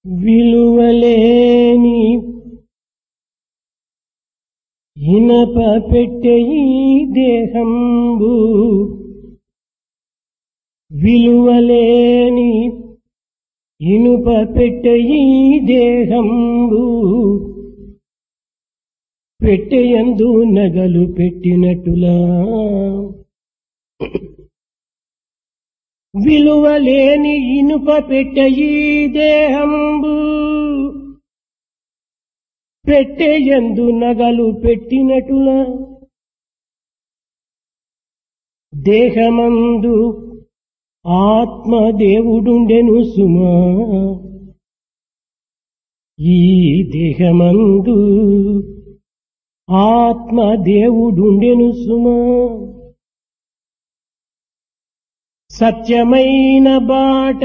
విలువలేని ఇనప పెట్టె ఈ దేహంబు విలువలేని ఇనుప పెట్టె ఈ దేహంబు పెట్టెయందు నగలు పెట్టినట్టులా విలువలేని ఇనుప పెట్టె ఈ దేహంబు పెట్టెయందు నగలు పెట్టినట్టులా దేహమందు ఆత్మ దేవుడుండెను సుమా ఈ దేహమందు ఆత్మ దేవుడుండెను సుమా సత్యమైన బాట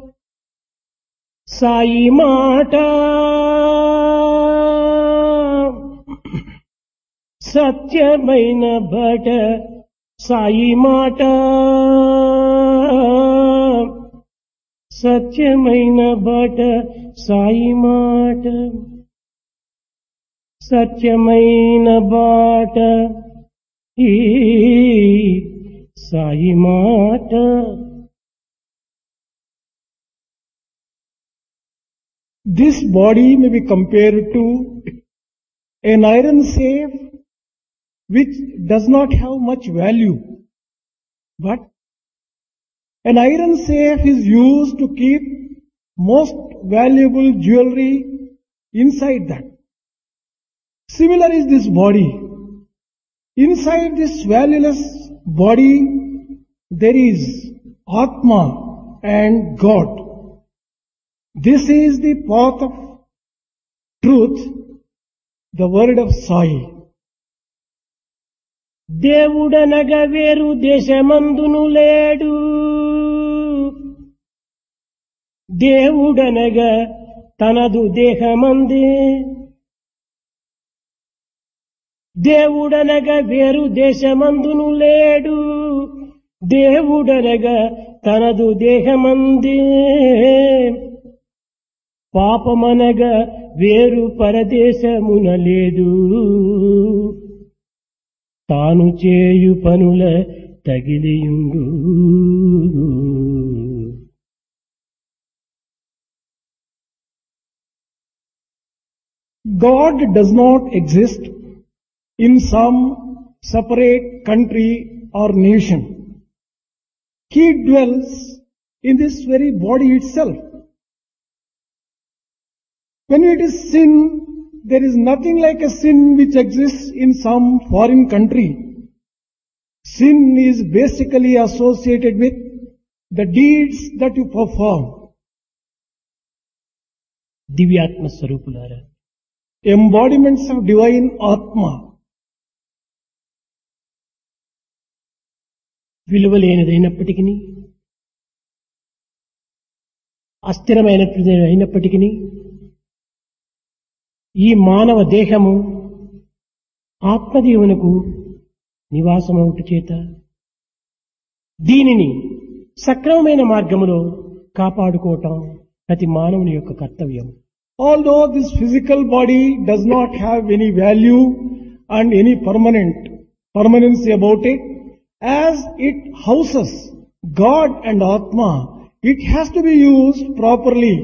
సాయి మాట సత్యమైన బాట సాయి మాట సత్యమైన బాట సాయి మాట సత్యమైన బాట ఈ సాయి మాట This body may be compared to an iron safe which does not have much value. But an iron safe is used to keep most valuable jewelry inside that. Similar is this body. Inside this valueless body, there is Atma and God. This is the path of truth, the word of Sai. దేవుడనగ వేరు దేశమందును లేడు దేవుడనగ తనదు దేహమందే దేవుడనగ వేరు దేశమందును లేడు దేవుడనగ తనదు దేహమందే పాపమనగ వేరు పరదేశమున లేదు తాను చేయు పనుల తగిలియుండు God does not exist in some separate country or nation. He dwells in this very body itself. When it is sin, there is nothing like a sin which exists in some foreign country. Sin is basically associated with the deeds that you perform. దివ్యాత్మ స్వరూపులారా embodiments of divine Atma. విలువలేనిదైనప్పటికీ అస్థిరమైనది అయినప్పటికీ ఈ మానవ దేహము ఆత్మదేవునకు నివాసమవుట చేత దీనిని సక్రమమైన మార్గములో కాపాడుకోవటం ప్రతి మానవుని యొక్క కర్తవ్యం Although this physical body does not have any value and any permanent permanency about it, as it houses God and Atma, it has to be used properly.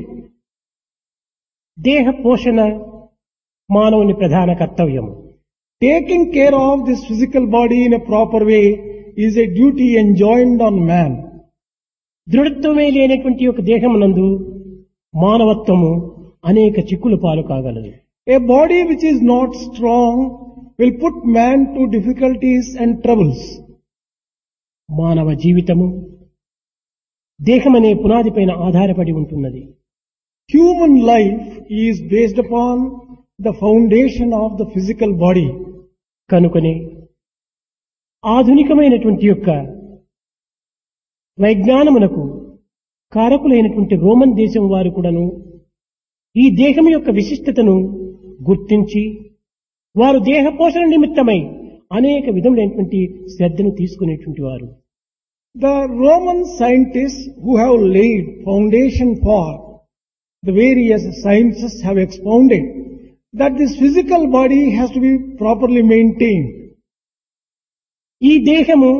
దేహ పోషణ మానవుని ప్రధాన కర్తవ్యము Taking care of this physical body in a proper way is a duty enjoined on man. దృఢత్వమే లేనటువంటి ఒక దేహమునందు మానవత్వము అనేక చిక్కులు పాలు కాగలదు A body which is not strong will put man to difficulties and troubles. మానవ జీవితము దేహమనే పునాదిపైన ఆధారపడి ఉంటున్నది Human life is based upon the foundation of the physical body. కనుకనే ఆధునికమైనటువంటి యొక్క వైజ్ఞానమునకు కారకులైనటువంటి రోమన్ దేశం వారు కూడాను ఈ దేహం యొక్క విశిష్టతను గుర్తించి వారు దేహ పోషణ నిమిత్తమై అనేక విధములైనటువంటి శ్రద్ధను తీసుకునేటువంటి వారు The Roman scientists who have laid foundation for the various sciences have expounded that this physical body has to be properly maintained. ఈ దేహము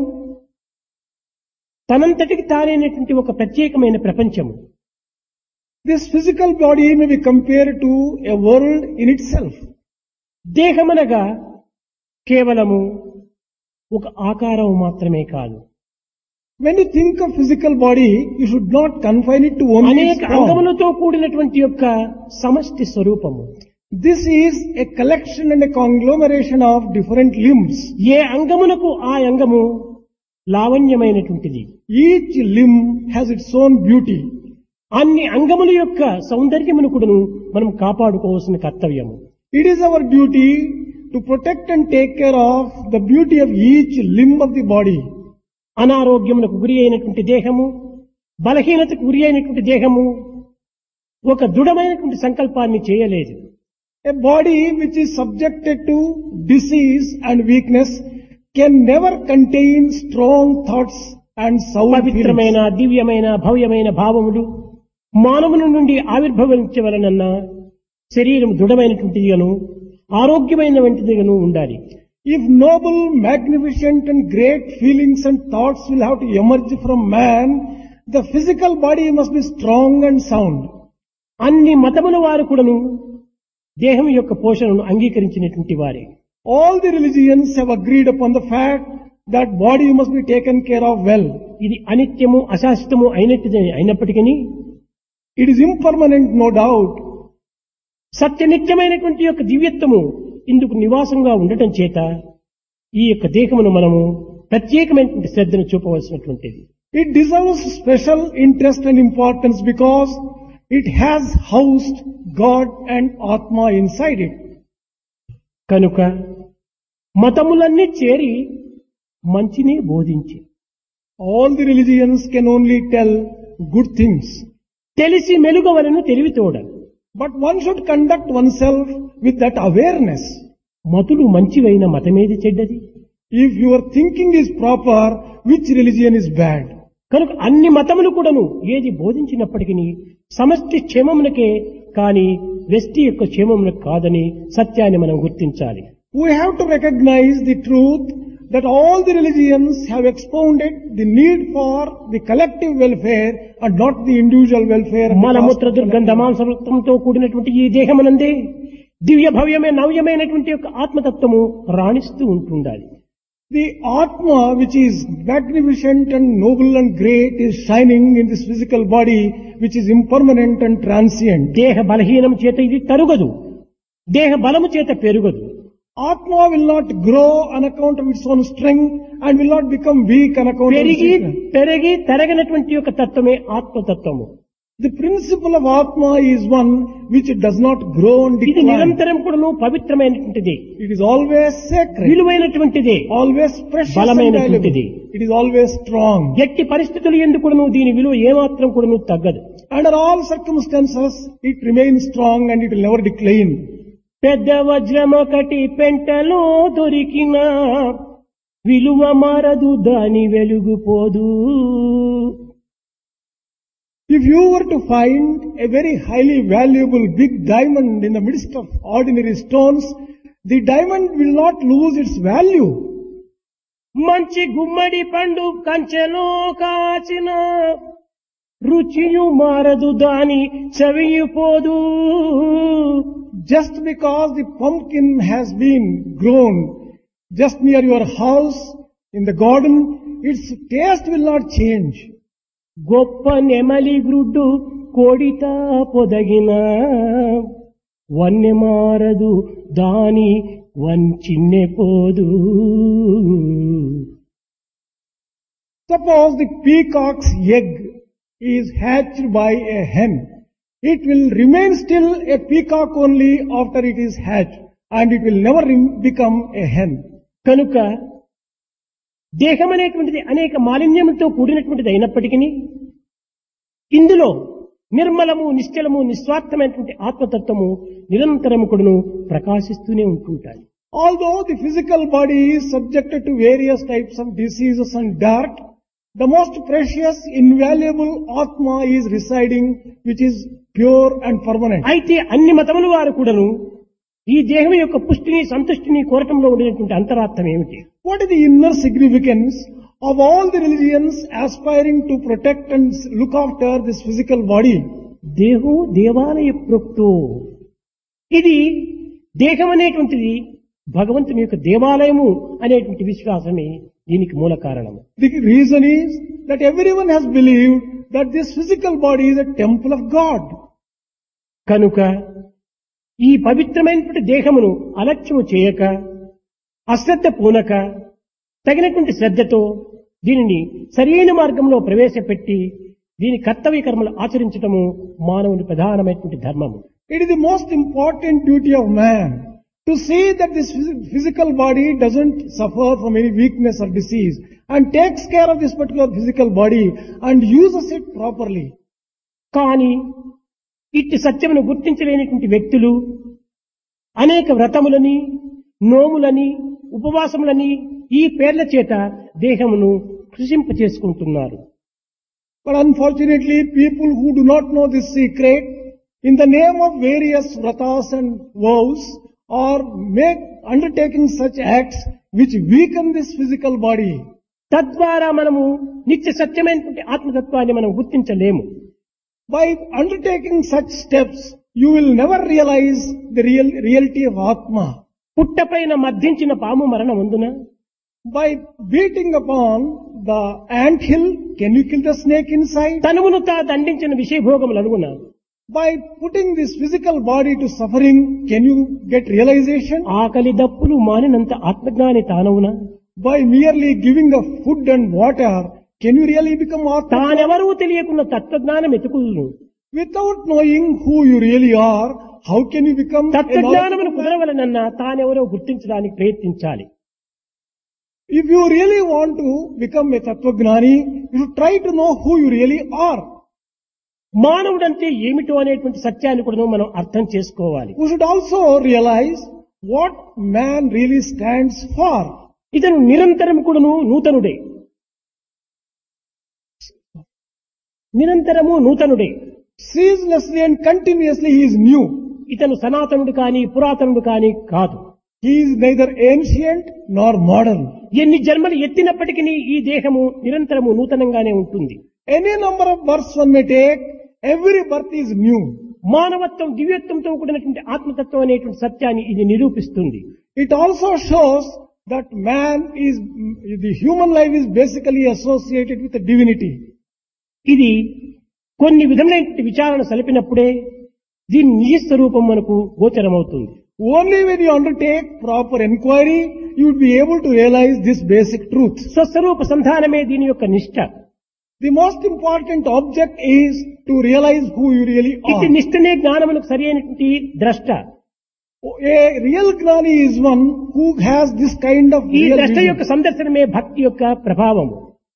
తనంతటికి తానైనటువంటి ఒక ప్రత్యేకమైన ప్రపంచము This physical body may be compared to a world in itself. దేహమనగా కేవలము ఒక ఆకారం మాత్రమే కాదు When you think of physical body, you should not confine it to only its అనేక form. అంగములతో కూడినటువంటి యొక్క సమష్టి స్వరూపము This is a collection and a conglomeration of different limbs. ఏ అంగమునకు ఆ అంగము లావణ్యమైనటువంటిది Each limb has its own beauty. అన్ని అంగముల యొక్క సౌందర్యమును కూడాను మనం కాపాడుకోవాల్సిన కర్తవ్యము It is our duty to protect and take care of the beauty of each limb of the body. అనారోగ్యమునకు గురి అయినటువంటి దేహము బలహీనతకు గురి అయినటువంటి దేహము ఒక దృఢమైనటువంటి సంకల్పాన్ని చేయలేదు A body which is subjected to disease and weakness can never contain strong thoughts and sound feelings. పవిత్రమైన దివ్యమైన భవ్యమైన భావములు మానవుని నుండి ఆవిర్భవించవలనన్న శరీరం దృఢమైనటువంటిదిగాను ఆరోగ్యమైనటువంటిదిగాను ఉండాలి If noble, magnificent and great feelings and thoughts will have to emerge from man, the physical body must be strong and sound. అన్ని మతముల వారు కూడాను దేహం యొక్క పోషణను అంగీకరించినటువంటి వారే All the religions have agreed upon the fact that body must be taken care of well. ఇది అనిత్యము అశాశ్వతము అయినట్టుదే అయినప్పటికీ It is impermanent, no doubt. సత్యనిత్యమైనటువంటి యొక్క దివ్యత్వము ఇందుకు నివాసంగా ఉండటం చేత ఈ యొక్క దేహమును మనము ప్రత్యేకమైనటువంటి శ్రద్ధను చూపవలసినటువంటిది It deserves special interest and importance because it has housed God and Atma inside it. కనుక మతములన్నీ చేరి మంచినే బోధించి All the religions can only tell good things. తెలిసి మెలుగవలను తెలివితోడ But one should conduct oneself with that awareness. మతులు మంచివైన మతమేది చెడ్డది If your thinking is proper, which religion is bad? కనుక అన్ని మతములు కూడాను ఏది బోధించినప్పటికీ సమష్టి క్షేమమునకే కాని వ్యక్తి యొక్క క్షేమమునకు కాదని సత్యాన్ని మనం గుర్తించాలి We have to recognize the truth that all the religions have expounded the need for the collective welfare and not the individual welfare. and the మలమూత్ర cost of దుర్గంధ మాంసవృత్తంతో కూడినటువంటి ఈ దేహమునందే దివ్య భవ్యమే నవ్యమైనటువంటి యొక్క ఆత్మతత్వము రాణిస్తూ ఉంటుండాలి The Atma, which is magnificent and noble and great, is shining in this physical body, which is impermanent and transient. దేహ బలహీనం చేత ఇది తరుగదు దేహ బలము చేత పెరుగదు Atma will not grow on account of its own strength and will not become weak on account of its పెరిగి weakness. పెరిగి తరగనటువంటి యొక్క తత్వమే ఆత్మతత్వము The principle of Atma is one which does not grow and ఇది decline. నిరంతరం కూడాను పవిత్రమైనటువంటిది It is always sacred, విలువైనటువంటిది always precious and బలమైనటువంటిది. valuable. It is always strong. ఎట్టి పరిస్థితులు ఎందుకు కూడాను దీని విలువ ఏమాత్రం కూడాను తగ్గదు Under all circumstances, it remains strong and it will never decline. పెద్ద వజ్రం ఒకటి పెంటలో దొరికిన విలువ మారదు దాని వెలుగుపోదు If you were to find a very highly valuable big diamond in the midst of ordinary stones, the diamond will not lose its value. మంచి గుమ్మడి పండు కంచెలో కాచిన రుచియు మారదు దాని చవియుపోదు Just because the pumpkin has been grown just near your house in the garden, its taste will not change. గొప్ప నెమలి గ్రుడ్డు కోడిత పొదగిన వన్నె మారదు దాని వంచిన్నె పోదు Suppose the peacock's egg is hatched by a hen. It will remain still a peacock only after it is hatched and it will never rem- become a hen. కనుక దేహం అనేటువంటిది అనేక మాలిన్యములతో కూడినటువంటిది అయినప్పటికీ ఇందులో నిర్మలము నిశ్చలము నిస్వార్థమైనటువంటి ఆత్మతత్వము నిరంతరము కూడాను ప్రకాశిస్తూనే ఉంటుంటాయి Although the physical body is subjected to various types of diseases and dirt, The most precious, invaluable Atma is residing, which is pure and permanent. అయితే అన్ని మతముల వారు కూడాను ఈ దేహం యొక్క పుష్టిని సంతుష్టిని కోరటంలో ఉండేటువంటి అంతరార్థం ఏమిటి What is the inner significance of all the religions aspiring to protect and s- look after this physical body? దేహో దేవాలయ ప్రోక్తో ఇది దేహం అనేటువంటిది భగవంతుని యొక్క దేవాలయము అనేటువంటి విశ్వాసమే దీనికి మూల కారణము The reason is that everyone has believed that this physical body is a temple of God. కనుక ఈ పవిత్రమైనటువంటి దేహమును అలక్ష్యము చేయక అశ్రద్ధ పూనక తగినటువంటి శ్రద్ధతో దీనిని సరైన మార్గంలో ప్రవేశపెట్టి దీని కర్తవ్య కర్మలు ఆచరించటము మానవుని ప్రధానమైనటువంటి ధర్మము It is the most important duty of man to see that this phys- physical body doesn't suffer from any weakness or disease and takes care of this particular physical body and uses it properly. కానీ ఇట్టి సత్యమును గుర్తించలేనటువంటి వ్యక్తులు అనేక వ్రతములని నోములని ఉపవాసములని ఈ పేర్ల చేత దేహమును కృషింప చేసుకుంటున్నారు But unfortunately, people who do not know this secret, in the name of various vratas and vows, are make undertaking such acts which weaken this physical body. తద్వారా మనము నిత్య సత్యమైనటువంటి ఆత్మతత్వాన్ని మనం గుర్తించలేము By undertaking such steps, you will never realize the real reality of Atma. పుట్టపైన మర్దించిన పాము మరణం ఉందున By beating upon the ant hill, can you kill the snake inside? తనువును తా దండించిన విషయభోగములు అడుగున By putting this physical body to suffering, can you get realization? ఆకలి దప్పులు మానినంత ఆత్మజ్ఞాని తానవున By merely giving of food and water, can you really become Atma? తానెవరూ తెలియకున్న తత్వజ్ఞానం ఎతుకుదును Without knowing who you really are, how can you become a తత్వజ్ఞానమును knowledgeable man? కుదరవలనన్నా తానెవరో గుర్తించడానికి ప్రయత్నించాలి If you really want to become a Tattvagnani, you should try to know who you really are. మానవుడంటే ఏమిటో అనేటువంటి సత్యాన్ని కూడా మనం అర్థం చేసుకోవాలి We should also realize what man really stands for. ఇతను నిరంతరం కూడాను నూతనుడే నిరంతరము నూతనుడే Ceaselessly and continuously he is new. ఇతను సనాతనుడు కాని పురాతనుడు కాని కాదు He is neither ancient nor modern. ఎన్ని జన్మలు ఎత్తినప్పటికీ ఈ దేహము నిరంతరము నూతనంగానే ఉంటుంది Any number of births one may take, every birth is new. మానవత్వం దివ్యత్వంతో కూడినటువంటి ఆత్మతత్వం అనేటువంటి సత్యాన్ని ఇది నిరూపిస్తుంది It also shows that man is, the human life is basically associated with the divinity. ఇది కొన్ని విధములైన విచారణ సలిపినప్పుడే దీని నిజ స్వరూపం మనకు గోచరమవుతుంది Only when you undertake proper inquiry, you would be able to realize this basic truth. స్వస్వరూప సంధానమే దీని యొక్క నిష్ట The most important object is to realize who you really ఇట్టి are. నిష్టనే జ్ఞానములకు సరి అయినటువంటి ద్రష్ట A real Gnani is one who has this kind of ఈ real ద్రష్ట vision. యొక్క సందర్శనమే భక్తి యొక్క ప్రభావము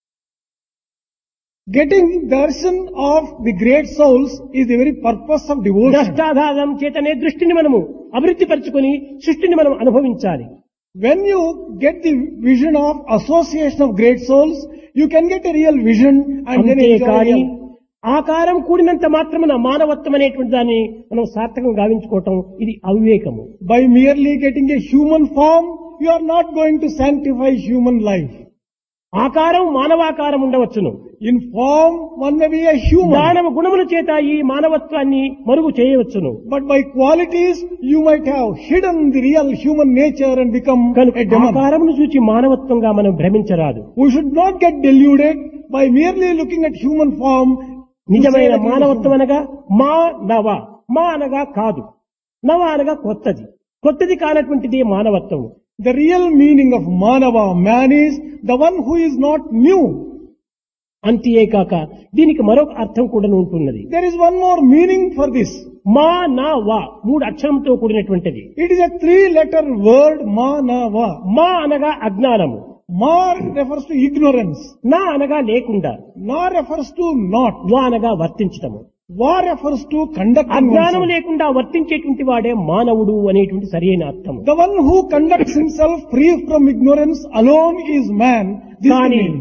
Getting darshan of the great souls is the very purpose of devotion. ద్రష్టాధారం చేతనే దృష్టిని మనము అభివృద్ధి పరుచుకొని సృష్టిని మనం అనుభవించాలి When you get the vision of association of great souls, you can get a real vision and then అంతే enjoy కానీ real. ఆకారం కూడినంత మాత్రమున మానవత్వం అనేటువంటి దాన్ని మనం సార్థకం గావించుకోవటం ఇది అవివేకము By merely getting a human form, you are not going to sanctify human life. ఆకారం మానవాకారం ఉండవచ్చును In form, one may be a human, మానవ గుణముల చేత ఈ మానవత్వాన్ని మరుగు చేయవచ్చును but by qualities, you might have hidden the real human nature and become కనుక a demon. ఆకారమును చూచి మానవత్వంగా మనం భ్రమించరాదు We should not get deluded by merely looking at human form. to say నిజమైన that it is మానవత్వం human. అనగా మా నవ మా అనగా కాదు నవ అనగా కొత్తది కొత్తది కానటువంటిది మానవత్వం The real meaning of Manava, man is the one who is not new. అంతేకాక దీనికి మరొక అర్థం కూడా ఉంటున్నది There is one more meaning for this. మా నా వా మూడు అక్షరంతో కూడినటువంటిది It is a three letter word, Manava. మా అనగా అజ్ఞానము Ma refers to ignorance. నా అనగా లేకుండా Na refers to not. వా అనగా వర్తించటము Va refers to conducting అజ్ఞానం oneself. లేకుండా వర్తించేటువంటి వాడే మానవుడు అనేటువంటి సరైన అర్థం The one who conducts himself free from ignorance alone is man. This is the కానీ meaning.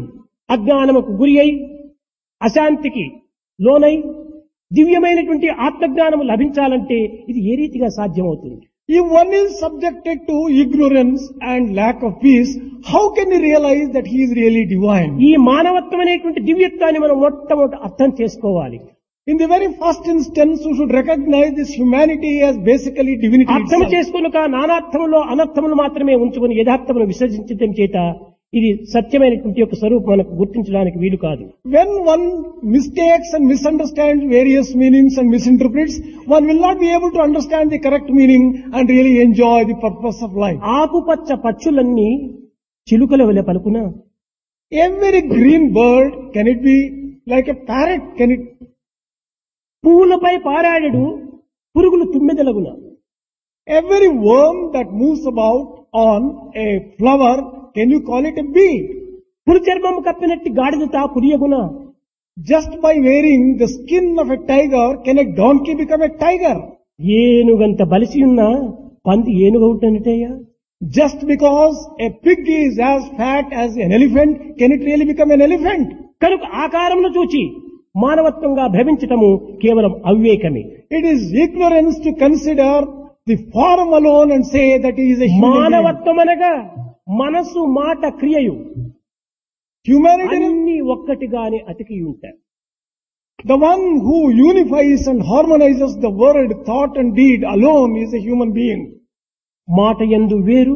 అజ్ఞానముకు గురి అయి అశాంతికి లోనై దివ్యమైనటువంటి ఆత్మజ్ఞానము లభించాలంటే ఇది ఏ రీతిగా సాధ్యమవుతుంది If one is subjected to ignorance and lack of peace, how can he realize that he is really divine? ఈ మానవత్వం అనేటువంటి దివ్యత్వాన్ని మనం మొట్టమొదటి అర్థం చేసుకోవాలి In the very first instance, we should recognize this humanity as basically divinity అర్థం itself. చేసుకునుక నానార్థములో అనర్థములు మాత్రమే ఉంచుకుని యథార్థమును విసర్జించడం చేత ఇది సత్యమైనటువంటి యొక్క స్వరూపం మనకు గుర్తించడానికి వీలు కాదు When one mistakes and misunderstands various meanings and misinterprets, one will not be able to understand the correct meaning and really enjoy the purpose of life. ఆకుపచ్చ పచ్చులన్నీ చిలుకల వలె పలుకున Every green bird, can it be like a parrot? Can it? పువ్వులపై పారాడడు పురుగులు తుమ్మెదలగున Every worm that moves about on a flower, can you call it a bee? పులి చర్మము కప్పినట్టు గాడిద తా పులియగున Just by wearing the skin of a tiger, can a donkey become a tiger? ఏనుగంత బలిసి ఉన్న పంది ఏనుగవుటనటయ్యా Just because a pig is as fat as an elephant, can it really become an elephant? కనుక ఆకారమును చూచి మానవత్వంగా భ్రమించటము కేవలం అవివేకమే It is ignorance to consider the form alone and say that he is a human being. మానవత్వం అనగా మనసు మాట క్రియయు Humanity, is అన్ని ఒక్కటిగానే అతికి ఉంటాయి the one who unifies and harmonizes the word, thought and deed alone is a human being. మాట ఎందు వేరు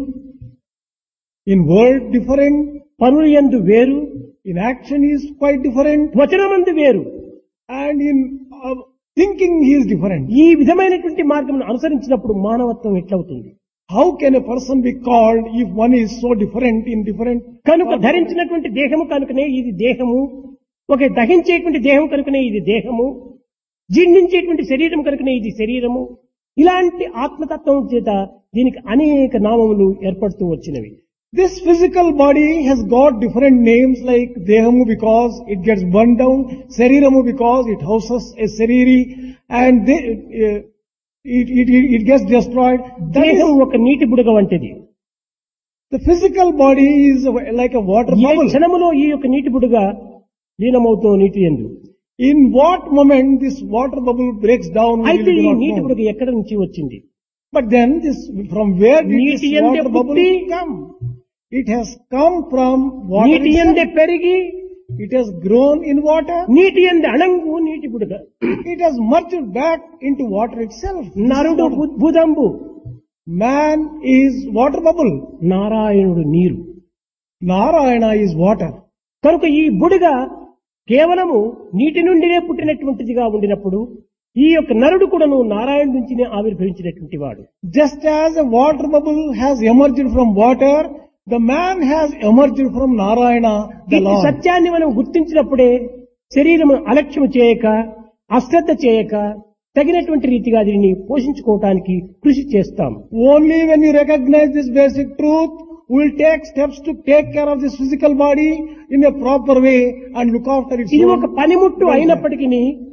In word different, పనులు ఎందు వేరు in action he is quite different, వచనమందు వేరు and in uh, thinking he is different. ఈ విధమైనటువంటి మార్గం అనుసరించినప్పుడు మానవత్వం ఎట్లవుతుంది How can a person be called if one is so different in different? కనుక ధరించినటువంటి దేహము కనుకనే ఇది దేహము ఒక దహించేటువంటి దేహం కనుకనే ఇది దేహము జీర్ణించేటువంటి శరీరం కనుకనే ఇది శరీరము ఇలాంటి ఆత్మతత్వం చేత దీనికి అనేక నామములు ఏర్పడుతూ వచ్చినవి This physical body has got different names like Dehamu because it gets burned down, Sariramu because it houses a Sariri, and they, uh, it, it, it, it gets destroyed. That దేహం is, ఒక నీటి బుడగ వంటిది the physical body is a- like a water A bubble. క్షణములో ఈ యొక్క నీటి బుడగ లీనమవుతూ నీటి ఎందు In what moment this water bubble breaks down, we అయితే will ఈ not నీటి know. బుడగ ఎక్కడి నుంచి వచ్చింది But then this, from where did this నీటి ఎందే water bubble పుట్టి, come? It has come from water నీటి itself. ఎందే పెరిగి It has grown in water. నీటి ఎందే అణంగు నీటి బుడగ It has merged back into water itself. This is నరుడు water. బుద్భుదంబు Man is water bubble. నారాయణుడు నీరు Narayana is water. కనుక ఈ బుడిగ కేవలము నీటి నుండినే పుట్టినటువంటిదిగా ఉండినప్పుడు ఈ యొక్క నరుడు కూడాను నారాయణ నుంచినే ఆవిర్భవించినటువంటి వాడు Just as a water bubble has emerged from water, the man has emerged from Narayana, the ఈ Lord. సత్యాన్ని మనం గుర్తించినప్పుడే శరీరము అలక్ష్యం చేయక అశ్రద్ధ చేయక తగినటువంటి రీతిగా దీనిని పోషించుకోవటానికి కృషి చేస్తాం Only when you recognize this basic truth, we will take steps to take care of this physical body in a proper way and look after its ఇది own ఒక పనిముట్టు welfare. అయినప్పటికీ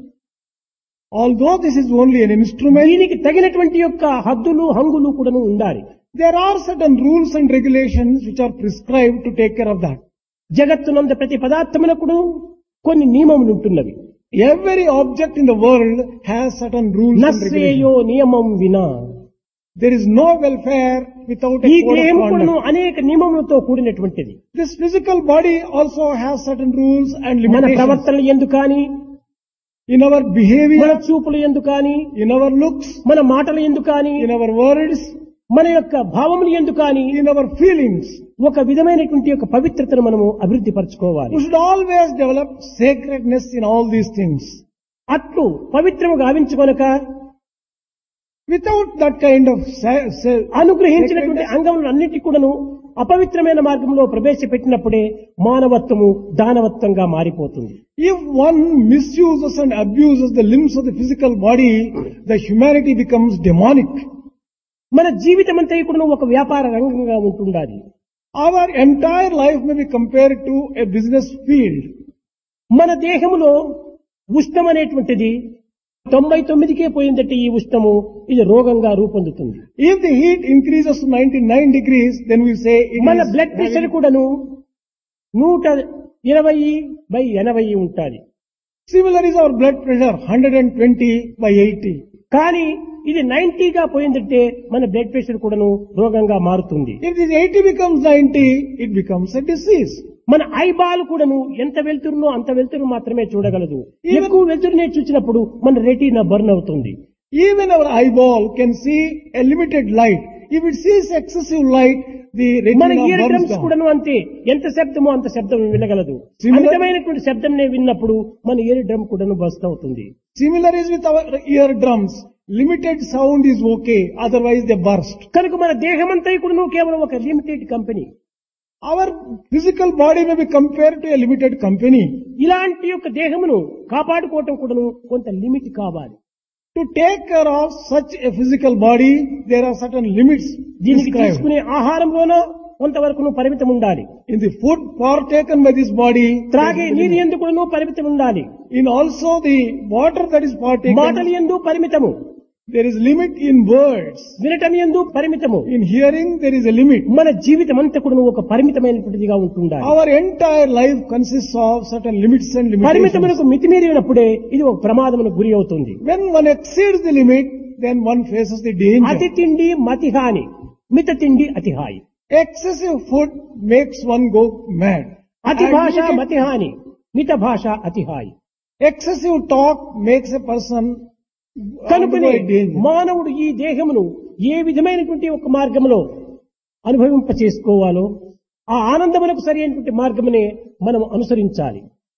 Although this is only an instrument, దీనికి తగినటువంటి యొక్క హద్దులు హంగులు కూడాను ఉండాలి there are certain rules and regulations which are prescribed to take care of that. జగత్తునంద ప్రతి పదార్థమునకుడు కొన్ని నియమములు ఉంటున్నవి Every object in the world has certain rules and regulations. నస్సేయో నియమం వినా There is no welfare without a ఈ code దేహం of కూడాను conduct. అనేక నియమములతో కూడినటువంటిది This physical body also has certain rules and మన limitations. ప్రవర్తనలు ఎందు కానీ In our మన behavior, చూపులు ఎందు కానీ in our looks, మన మాటలు ఎందు కానీ in our words, మన యొక్క భావములు ఎందు కానీ in our feelings. ఒక విధమైనటువంటి యొక్క పవిత్రతను మనము అభివృద్ధి పరచుకోవాలి We should always develop sacredness in all these things. అట్లు పవిత్రము గావించుకొనక Without that kind of sa- sa- అనుగ్రహించినటువంటి sacredness, అంగములు అన్నిటి కూడాను అపవిత్రమైన మార్గంలో ప్రవేశపెట్టినప్పుడే మానవత్వము దానవత్వంగా మారిపోతుంది if one misuses and abuses the limbs of the physical body, the humanity becomes demonic. మన జీవితం అంతా కూడా ఒక వ్యాపార రంగంగా ఉంటుండాలి Our entire life may be compared to a business field. మన దేహములో ఉష్ణం అనేటువంటిది తొంభై తొమ్మిదికే పోయిందంటే ఈ ఉష్ణము ఇది రోగంగా రూపొందుతుంది If the heat increases to 99 degrees, then we say it మన is బ్లడ్ ప్రెషర్ having- కూడాను నూట ఇరవై బై ఎనభై ఉంటుంది Similar is our blood pressure, 120 by 80. కానీ ఇది నైన్టీగా పోయిందంటే మన బ్లడ్ ప్రెషర్ కూడాను రోగంగా మారుతుంది If this 80 becomes 90, it becomes a disease. మన ఐబాల్ కూడాను ఎంత వెళ్తురునో అంత వెళ్తురు మాత్రమే చూడగలదు Even- ఎక్కువ వెళ్తురునే చూసినప్పుడు మన రెటీనా బర్న్ అవుతుంది Even our eyeball can see a limited light. If it sees excessive light, the మన retina ear burns drums down. కూడాను అంతే ఎంత శబ్దమో అంత శబ్దం వినగలదు Similar- అమితమైనటువంటి శబ్దంనే విన్నప్పుడు మన ఇయర్ డ్రమ్ కూడాను బస్ట్ అవుతుంది Similar is with our eardrums. Limited sound is okay, otherwise they burst. కనుక మన దేహమంతా కూడాను కేవలం ఒక limited company Our physical body may be compared to a limited company. ఇలాంటి యొక్క దేహమును కాపాడుకోవటం కూడాను కొంత లిమిట్ కావాలి To take care of such a physical body, there are certain limits దీనికి described. తీసుకునే ఆహారంలోనో కొంతవరకు పరిమితం ఉండాలి In the food partaken by this body, త్రాగే నీరు ఎందు కూడాను పరిమితం ఉండాలి in also the water that is మాటలు partaken, ఎందు పరిమితము there is limit in words. వినటం ఎందు పరిమితము In hearing, there is a limit. మన జీవితం అంతా కూడా ఒక పరిమితమైనటువంటిదిగా ఉంటుండాలి Our entire life consists of certain limits and limitations. పరిమితములకు మితిమీరినప్పుడే ఇది ఒక ప్రమాదమునకు గురి అవుతుంది When one exceeds the limit, then one faces the అతి danger. తిండి మతిహాని మిత తిండి అతిహాయి Excessive food makes one go mad. అతి And భాష limited- మతిహాని మిత భాష అతిహాయి excessive talk makes a person కనుకనే undergo a danger. మానవుడు ఈ దేహమును ఏ విధమైనటువంటి ఒక మార్గంలో అనుభవింప చేసుకోవాలో ఆ ఆనందములకు సరి అయినటువంటి మార్గమునే మనం అనుసరించాలి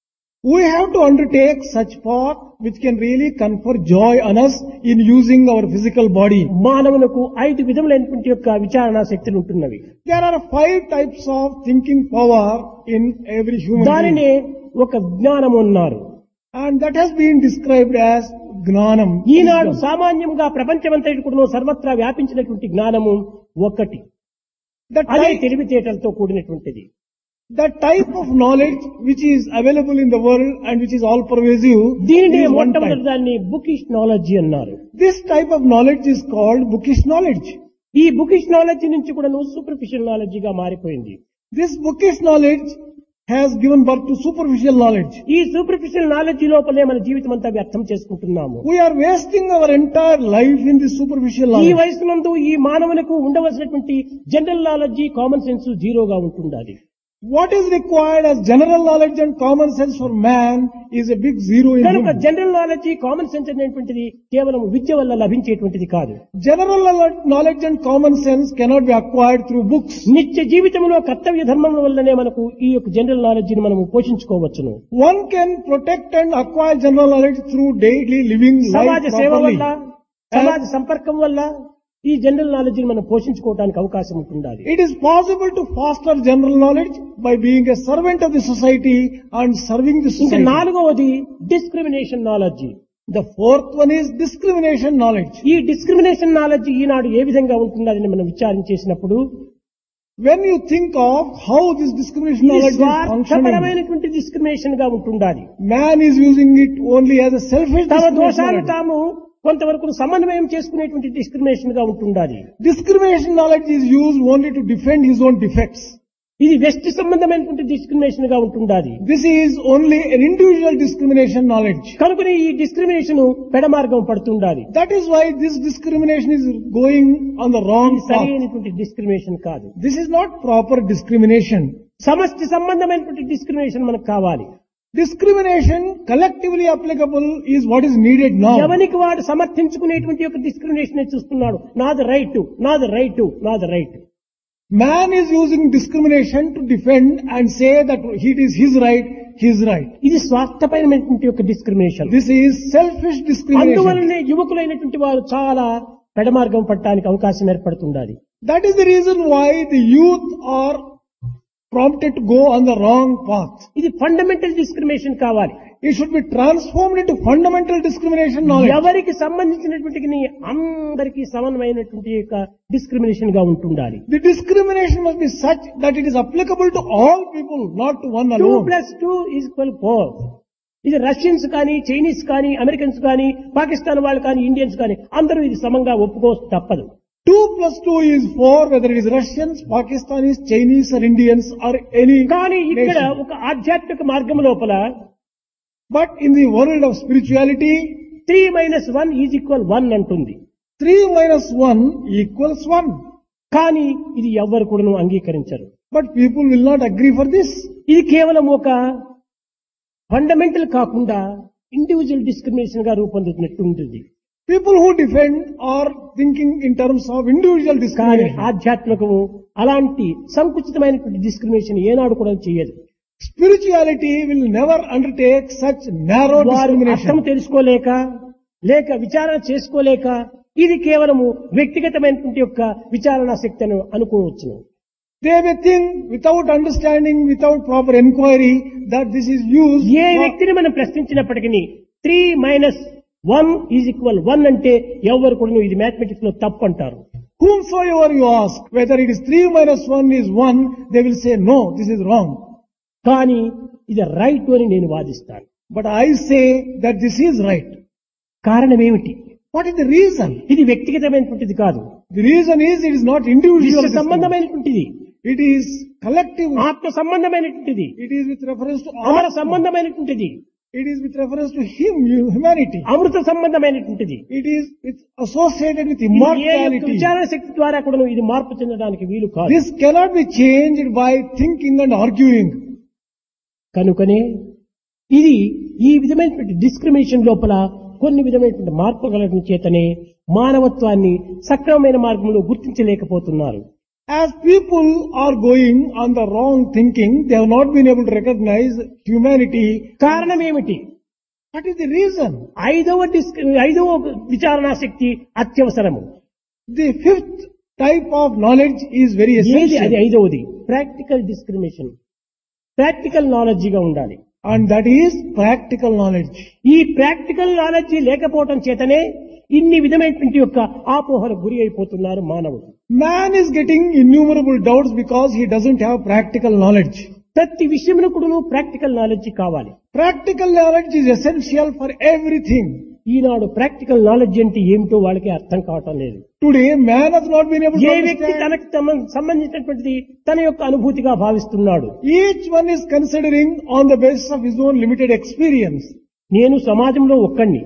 We have to undertake such path which can really confer joy on us in using our physical body. మానవులకు ఐదు విధములైనటువంటి యొక్క విచారణ శక్తులు ఉంటున్నవి There are five types of thinking power in every human being. దానినే ఒక జ్ఞానము అన్నారు And that has been described as gnanam. Eenadu wisdom. సామాన్యంగా ప్రపంచమంతటి కూడా సర్వత్రా వ్యాపించినటువంటి జ్ఞానము ఒక్కటి The అదే type, తెలివితేటలతో కూడినటువంటిది the type of knowledge which is available in the world and which is all pervasive దీనినే is one మొట్టమొదటి type. దాన్ని బుకిష్ నాలెడ్జి అన్నారు This type of knowledge is called bookish knowledge. ఈ బుకిష్ నాలెడ్జి నుంచి కూడా superficial నాలెడ్జిగా మారిపోయింది This bookish knowledge has given birth to superficial knowledge. ఈ superficial knowledge లోపలే మన జీవితం అంతా వ్యర్థం చేసుకుంటున్నాము We are wasting our entire life in this superficial ఈ knowledge. వయసునందు ఈ మానవులకు ఉండవలసినటువంటి జనరల్ నాలెడ్జి కామన్ సెన్స్ జీరోగా ఉంటుండాలి What is required as general knowledge and common sense for man is a big zero in కనుక him. General knowledge common sense అనేటువంటిది కేవలం విద్య వల్ల లభించేటువంటిది కాదు General knowledge and common sense cannot be acquired through books. నిత్య జీవితంలో కర్తవ్య ధర్మం వల్లనే మనకు ఈ యొక్క జనరల్ నాలెడ్జిని మనము పోషించుకోవచ్చును One can protect and acquire general knowledge through daily living సమాజ life సేవ properly. వల్ల సమాజ సంపర్కం వల్ల ఈ జనరల్ నాలెడ్జిని మనం పోషించుకోవడానికి అవకాశం ఉంటుండాలి It is possible to foster general knowledge by being a servant of the society and serving the ఇంకా society. నాలుగవది discrimination knowledge The fourth one is discrimination knowledge. ఈ డిస్క్రిమినేషన్ నాలెడ్జ్ ఈనాడు ఏ విధంగా ఉంటున్నదని మనం విచారించేసినప్పుడు When you think of how this discrimination ఇది knowledge is functioning, స్వార్థపరమైనటువంటి డిస్క్రిమినేషన్ గా ఉంటుండాలి man is using it only as a selfish తమ discrimination. దోషాలు knowledge. తాము కొంతవరకు సమన్వయం చేసుకునేటువంటి డిస్క్రిమినేషన్ గా ఉంటుండాలి Discrimination knowledge is used only to defend his own defects. ఇది వ్యక్తి సంబంధమైనటువంటి డిస్క్రిమినేషన్ గా ఉంటుండాలి This is only an individual discrimination knowledge. కనుకనే ఈ డిస్క్రిమినేషన్ పెడమార్గం పడుతుండాలి That is why this discrimination is going on the wrong ఇది path. సరైనటువంటి డిస్క్రిమినేషన్ కాదు This is not proper discrimination. సమష్టి సంబంధమైనటువంటి డిస్క్రిమినేషన్ మనకు కావాలి Discrimination collectively applicable is what is needed now. ఎవరికి వాడు సమర్థించుకునేటువంటి యొక్క డిస్క్రిమినేషన్ చూస్తున్నాడు నాది రైట్ నాది రైట్ నాది right Man is using discrimination to defend and say that it is his right, his right. ఇది స్వార్థపరమైనటువంటి యొక్క discrimination This is selfish discrimination. అందువలనే యువకులైనటువంటి వారు చాలా పెడమార్గం పట్టడానికి అవకాశం ఏర్పడుతుండాలి That is the reason why the youth are prompted to go on the wrong path. ఇది ఫండమెంటల్ డిస్క్రిమినేషన్ కావాలి It should be transformed into fundamental discrimination knowledge. ఎవరికి సంబంధించినటువంటి అందరికీ సమన్వయమైనటువంటి యొక్క డిస్క్రిమినేషన్ గా ఉంటుండాలి The discrimination must be such that it is applicable to all people, not to one two alone. Plus two equal four ఇది Russians కానీ Chinese కానీ Americans కానీ పాకిస్తాన్ వాళ్ళు కానీ ఇండియన్స్ కానీ అందరూ ఇది సమంగా ఒప్పుకో తప్పదు 2 plus 2 is 4, whether it is Russians, Pakistanis, Chinese or Indians or any కానీ ఇక్కడ nation. ఒక ఆధ్యాత్మిక మార్గం లోపల But in the world of spirituality, three minus one is equal one అంటుంది 3 minus 1 equals 1. కానీ ఇది ఎవ్వరు కూడాను అంగీకరించరు But people will not agree for this. ఇది కేవలం ఒక ఫండమెంటల్ కాకుండా ఇండివిజువల్ డిస్క్రిమినేషన్ గా రూపొందుతున్నట్టు ఉంటుంది People who defend are thinking in terms of individual కానీ discrimination. ఆధ్యాత్మికము అలాంటి సంకుచితమైనటువంటి డిస్క్రిమినేషన్ ఏనాడు కూడా చేయదు Spirituality will never undertake such narrow వారు అర్థం discrimination. తెలుసుకోలేక లేక విచారణ చేసుకోలేక ఇది కేవలము వ్యక్తిగతమైనటువంటి యొక్క విచారణ శక్తిని అనుకోవచ్చును They may think without understanding, without proper inquiry, that this is used. A for- వ్యక్తిని మనం ప్రశ్నించినప్పటికీ three minus one is equal one అంటే ఎవరు కూడా ఇది మ్యాథమెటిక్స్ లో తప్పు అంటారు Whomsoever you ask, whether it is 3 minus 1 is 1, they will say, no, this is wrong. కానీ ఇది రైట్ అని నేను వాదిస్తాను But I say that this is right. కారణం ఏమిటి What is the reason? ఇది వ్యక్తిగతమైనటువంటిది కాదు The reason is it is not individual. విశ్వ discrimination. సంబంధమైనటువంటిది It is collective. ఆత్మ సంబంధమైనటువంటిది It is with reference to అమర all. సంబంధమైనటువంటిది It is with reference to him, you- humanity. Amrutha సంబంధమైనటువంటిది It is with, associated with ఇది ఏ యొక్క immortality. విచారణ శక్తి ద్వారా కూడా ఇది మార్పు చెందడానికి వీలు కాదు This cannot be changed by thinking and arguing. కనుకనే ఇది ఈ విధమైనటువంటి డిస్క్రిమినేషన్ లోపల కొన్ని విధమైనటువంటి మార్పు కలగడం చేతనే మానవత్వాన్ని సక్రమమైన మార్గంలో గుర్తించలేకపోతున్నారు As people are going on the wrong thinking, they have not been able to recognize humanity. కారణం ఏమిటి What is the reason? ఐదవ డిస్క్ ఐదవ విచారణా శక్తి అత్యవసరము The fifth type of knowledge is very ఏది అది essential. ఐదవది ప్రాక్టికల్ డిస్క్రిమినేషన్ ప్రాక్టికల్ నాలెడ్జిగా ఉండాలి And that is practical knowledge. ఈ ప్రాక్టికల్ నాలెడ్జి లేకపోవటం చేతనే ఇన్ని విధమైనటువంటి యొక్క ఆపోహలకు గురి అయిపోతున్నారు మానవుడు Man is getting innumerable doubts because he doesn't have practical knowledge. ప్రతి విషయంలో కూడా ప్రాక్టికల్ నాలెడ్జి కావాలి Practical knowledge is essential for everything. ఈనాడు ప్రాక్టికల్ నాలెడ్జ్ అంటే ఏమిటో వాళ్ళకి అర్థం కావటం లేదు Today, man has not been able to ఏ వ్యక్తి understand. తనకు తమ- సంబంధించినటువంటిది తన యొక్క అనుభూతిగా భావిస్తున్నాడు Each one is considering on the basis of his own limited experience. నేను సమాజంలో ఒక్కడిని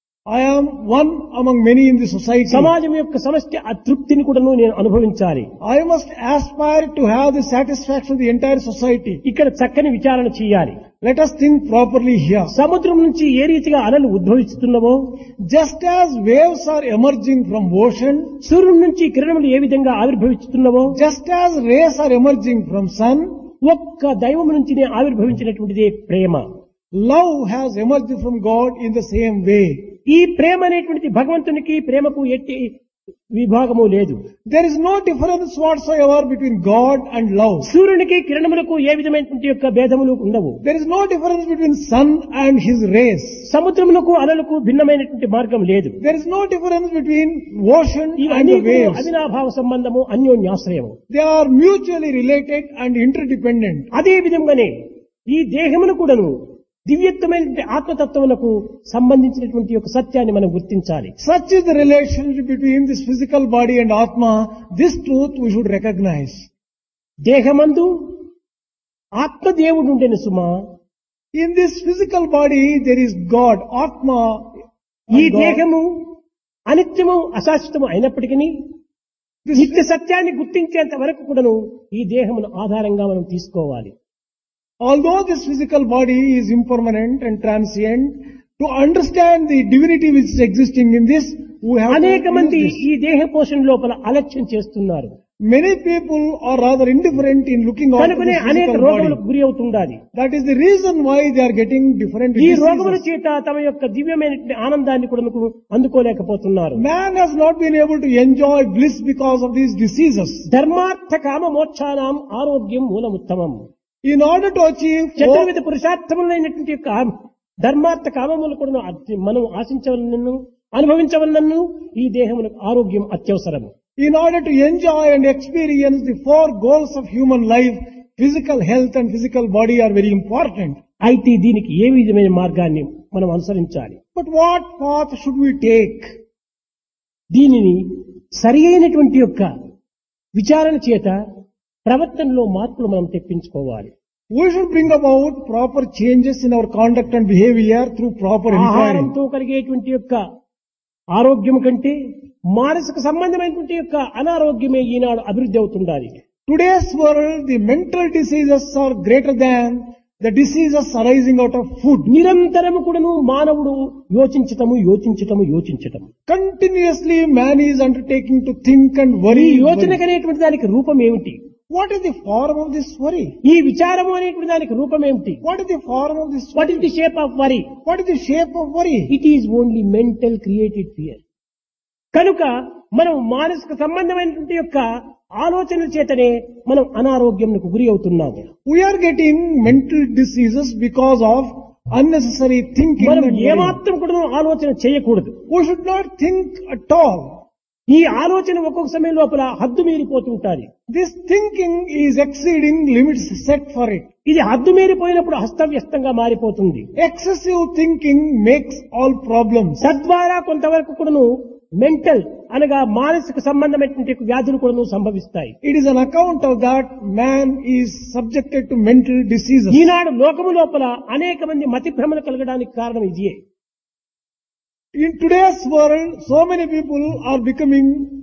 I am one among many in the society. సమాజం యొక్క సమస్య అతృప్తిని కూడా నేను అనుభవించాలి I must aspire to have the satisfaction of the entire society. ఇక్కడ చక్కని విచారణ చేయాలి Let us think properly here. సముద్రం నుంచి ఏ రీతిగా అలలు ఉద్భవిస్తున్నవో Just as waves are emerging from ocean, సూర్యుడి నుంచి కిరణములు ఏ విధంగా ఆవిర్భవిస్తున్నవో just as rays are emerging from sun, ఒక్క దైవం నుంచి ఆవిర్భవించినటువంటిదే ప్రేమ love has emerged from God in the same way. ఈ ప్రేమ అనేటువంటిది భగవంతునికి ప్రేమకు ఎట్టి విభాగము లేదు There is no difference whatsoever between God and love. సూర్యునికి కిరణములకు ఏ విధమైనటువంటి యొక్క భేదములు ఉండవు There is no difference between sun and his rays. సముద్రములకు అలలకు భిన్నమైనటువంటి మార్గం లేదు There is no difference between ocean and ఇవన్నీ the waves. అవినాభావ సంబంధము అన్యోన్యాశ్రయము They are mutually related and interdependent. అదే విధంగానే ఈ దేహమును కూడాను దివ్యత్వమైనటువంటి ఆత్మతత్వములకు సంబంధించినటువంటి యొక్క సత్యాన్ని మనం గుర్తించాలి Such is the relationship between this physical body and Atma. This truth we should recognize. దేహమందు ఆత్మదేవుడు ఉండేను సుమా In this physical body, there is God, Atma. ఈ and God. దేహము అనిత్యము అశాశ్వతము అయినప్పటికీ This, నిత్య సత్యాన్ని గుర్తించేంత వరకు కూడాను ఈ దేహమును ఆధారంగా మనం తీసుకోవాలి although this physical body is impermanent and transient, to understand the divinity which is existing in this, we have అనేక to మంది use this. ఈ దేహ పోషణ లోపల అలక్ష్యం చేస్తున్నారు Many people are rather indifferent in looking out కనుకనే this అనేక physical రోగములకు body. గురి అవుతుండాలి That is the reason why they are getting different ఈ రోగముల diseases. చేత తమ యొక్క దివ్యమైనటువంటి ఆనందాన్ని కూడా అందుకోలేకపోతున్నారు Man has not been able to enjoy bliss because of these diseases. ధర్మార్థ కామ మోక్షానాం ఆరోగ్యం మూలముత్తమం In order to achieve four, చతుర్విధ పురుషార్థములైనటువంటి యొక్క ఆ ధర్మార్థ కామములు కూడా అతి- మనం ఆశించవలనను అనుభవించవలనను ఈ దేహములకు ఆరోగ్యం అత్యవసరము in order to enjoy and experience the four goals of human life, physical health and physical body are very important. అయితే దీనికి ఏ విధమైన మార్గాన్ని మనం అనుసరించాలి But what path should we take? దీనిని సరి అయినటువంటి యొక్క విచారణ చేత ప్రవర్తనలో మార్పులు మనం తెప్పించుకోవాలి We should bring about proper changes in our conduct and behavior through proper inquiry. ఆహారంతో కలిగేటువంటి యొక్క ఆరోగ్యం కంటే మానసిక సంబంధమైనటువంటి యొక్క అనారోగ్యమే ఈనాడు అభివృద్ధి అవుతుండాలి Today's world, the mental diseases are greater than the diseases arising out of food. నిరంతరము కూడాను మానవుడు యోచించటము యోచించటము యోచించటము Continuously man is undertaking to think and ఈ worry. యోచన worry. అనేటువంటి దానికి రూపం ఏమిటి What is the form of this worry? ఈ విచారము అనేటువంటి దానికి రూపం ఏమిటి What is the form of this what worry? Is the shape of worry What is the shape of worry? It is only mental created fear కనుక మనం మానసిక సంబంధమైనటువంటి యొక్క ఆలోచన చేతనే మనం అనారోగ్యంకు గురి అవుతున్నాము We are getting mental diseases because of unnecessary thinking. మనం and worry. ఏమాత్రం కూడా ఆలోచన చేయకూడదు We should not think at all. ఈ ఆలోచన ఒక్కొక్క సమయం లోపల హద్దు మీరిపోతుంటాది This thinking is exceeding limits set for it. ఇది హద్దు మీరిపోయినప్పుడు హస్తవ్యస్తంగా మారిపోతుంది Excessive thinking makes all problems. తద్వారా కొంతవరకు కూడాను మెంటల్ అనగా మానసిక సంబంధమైనటువంటి వ్యాధులు కూడాను సంభవిస్తాయి It is an account of that man is subjected to mental diseases. ఈనాడు లోకము లోపల అనేక మంది మతి భ్రమలు కలగడానికి కారణం ఇదియే In today's world, so many people are becoming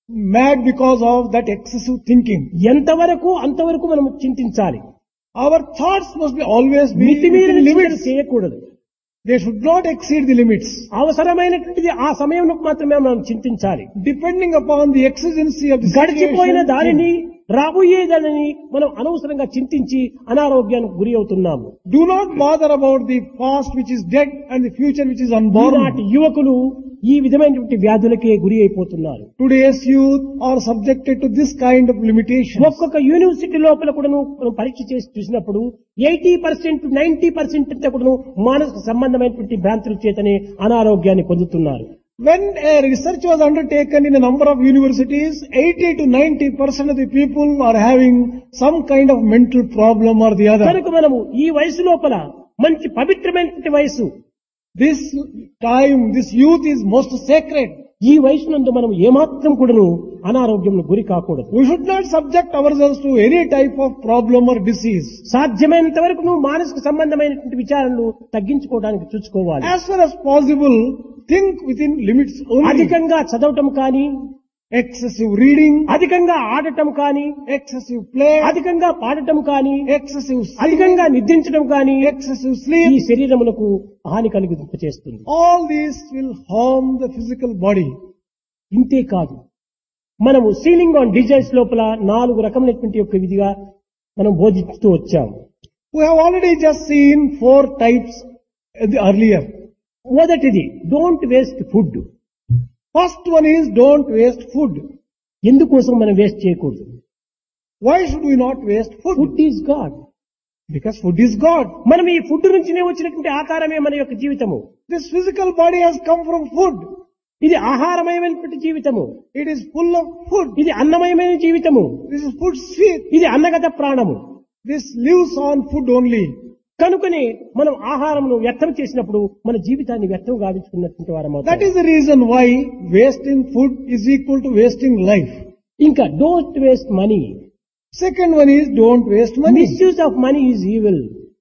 mad because of that excessive thinking. ఎంతవరకు అంతవరకు మనం చింతించాలి Our thoughts must be always be మితిమీరిన within చింతన limits. చేయకూడదు They should not exceed the limits. అవసరమైనటువంటిది ఆ సమయంలో మాత్రమే మనం చింతించాలి Depending upon the exigency of the గడిచిపోయిన situation, దానిని రాబోయే దానిని మనం అనవసరంగా చింతించి అనారోగ్యానికి గురి అవుతున్నాము do not bother about the past which is dead and the future which is ఈనాటి unborn. యువకులు ఈ విధమైనటువంటి వ్యాధులకే గురి అయిపోతున్నారు Today's youth are subjected to this kind of limitations. ఒక్కొక్క యూనివర్సిటీ లోపల కూడాను మనం పరీక్ష చేసి చూసినప్పుడు ఎయిటీ పర్సెంట్ నైన్టీ పర్సెంట్ అంతా కూడాను మానసిక సంబంధమైనటువంటి భ్రాంతుల చేతనే అనారోగ్యాన్ని పొందుతున్నారు When a research was undertaken in a number of universities, 80 to 90 percent of the people are having some kind of mental problem or the other. కనుక మనము ఈ వయసు లోపల మంచి పవిత్రమైనటువంటి వయసు This time, this youth is most sacred. ఈ వయసు నందు మనం ఏమాత్రం కూడాను అనారోగ్యం గురి కాకూడదు We should not subject ourselves to any type of problem or disease. సాధ్యమైనంత వరకు నువ్వు మానసిక సంబంధమైనటువంటి విచారణలు తగ్గించుకోవడానికి చూసుకోవాలి As far as possible, think within limits only. అధికంగా చదవటం కానీ Excessive reading, అధికంగా ఆడటం కానీ excessive play, అధికంగా పాడటం కానీ excessive sleep, అధికంగా నిద్రించడం కానీ excessive ఈ sleep, శరీరములకు హాని కలిగింప చేస్తుంది all these will harm the physical body. ఇంతే కాదు మనము సీలింగ్ ఆన్ డిజైన్స్ లోపల నాలుగు రకమైనటువంటి యొక్క విధిగా మనం బోధిస్తూ వచ్చాము We have already just seen four types uh, the earlier. మొదటిది don't waste food First one is don't waste food. ఎందుకోసం మనం వేస్ట్ చేయకూడదు Why should we not waste food? Food is God Because food is God. మనం ఈ food నుంచినే వచ్చినటువంటి ఆకారమే మన యొక్క జీవితము This physical body has come from food. ఇది ఆహారమయమైనటువంటి జీవితము It is full of food. ఇది అన్నమయమైన జీవితము This is food sweet. ఇది అన్నగత ప్రాణము This lives on food only. కనుకనే మనం ఆహారమును వ్యర్థం చేసినప్పుడు మన జీవితాన్ని వ్యర్థం గావించుకున్నటువంటి వారం That is the reason why wasting food is equal to wasting life. ఇంకా don't waste money Second one is don't waste money. Misuse of money is evil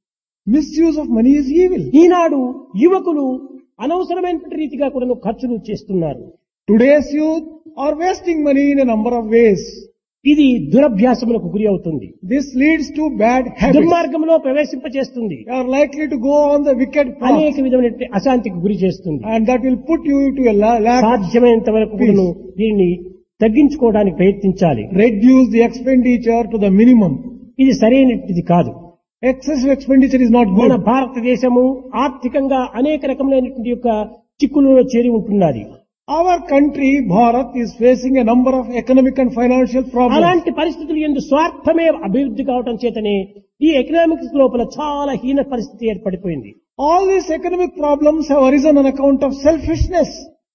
Misuse of money is evil. ఈనాడు యువకులు అనవసరమైనటువంటి రీతిగా కూడా ఖర్చులు చేస్తున్నారు Today's youth are wasting money in a number of ways. ఇది దురభ్యాసములకు గురి అవుతుంది This leads to bad habits. దుర్మార్గంలో ప్రవేశింపచేస్తుంది You are likely to go on the wicked path. అనేక విధమైనటువంటి అశాంతికి గురి చేస్తుంది And that will put you to a la- lack of సాధ్యమైనంత వరకు కూడాను దీన్ని తగ్గించుకోవడానికి ప్రయత్నించాలి reduce the expenditure to the minimum. ఇది సరైనది కాదు Excessive expenditure is not మన good. భారతదేశము ఆర్థికంగా అనేక రకములైనటువంటి యొక్క చిక్కులలో చేరి ఉంటున్నది Our country, Bharat, is facing a number of economic and financial problems. అలాంటి పరిస్థితులు ఎందు స్వార్థమే అభివృద్ధి కావటం చేతనే ఈ ఎకనామిక్స్ లోపల చాలా హీన పరిస్థితి ఏర్పడిపోయింది All these economic problems have arisen on account of selfishness.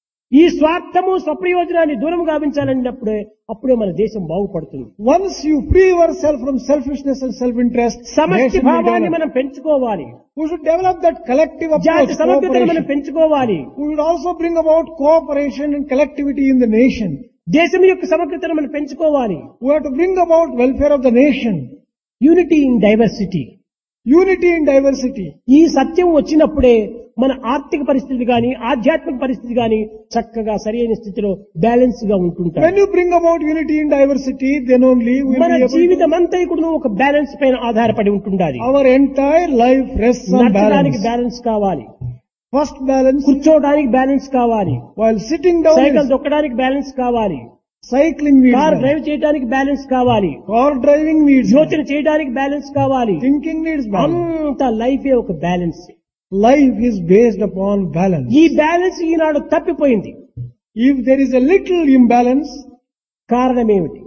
ఈ స్వార్థము స్వప్రయోజనాన్ని దూరం గావించాలన్నప్పుడే అప్పుడే మన దేశం బాగుపడుతుంది Once you free yourself from selfishness and self-interest, సమష్టి nation will భావాన్ని develop. మనం పెంచుకోవాలి we should develop that collective approach, జాతి సమగ్రతను మనం cooperation. పెంచుకోవాలి We would also bring about cooperation and collectivity in the nation. దేశం యొక్క సమగ్రతను మనం పెంచుకోవాలి We have to bring about welfare of the nation. Unity in diversity Unity in diversity. ఈ సత్యం వచ్చినప్పుడే మన ఆర్థిక పరిస్థితి గాని ఆధ్యాత్మిక పరిస్థితి గాని చక్కగా సరైన స్థితిలో బ్యాలెన్స్ గా When ఉంటుంటాయి you bring about unity in diversity, then only we will మన be able to, జీవితం అంతా కూడా ఒక బ్యాలెన్స్ పైన ఆధారపడి ఉంటుండాలి our entire life rests on నడచడానికి balance. బ్యాలెన్స్ కావాలి First balance, కూర్చోవడానికి బ్యాలెన్స్ కావాలి while sitting down, cycle is దొక్కడానికి బ్యాలెన్స్ కావాలి cycling needs car balance. Drive చేయడానికి బ్యాలెన్స్ కావాలి Car driving needs యోచన balance. చేయడానికి బ్యాలెన్స్ కావాలి Thinking needs balance. అంత లైఫే ఒక balance Life is based upon balance. ఈ బ్యాలెన్స్ ఈనాడు తప్పిపోయింది If there is a little imbalance, కారణం ఏమిటి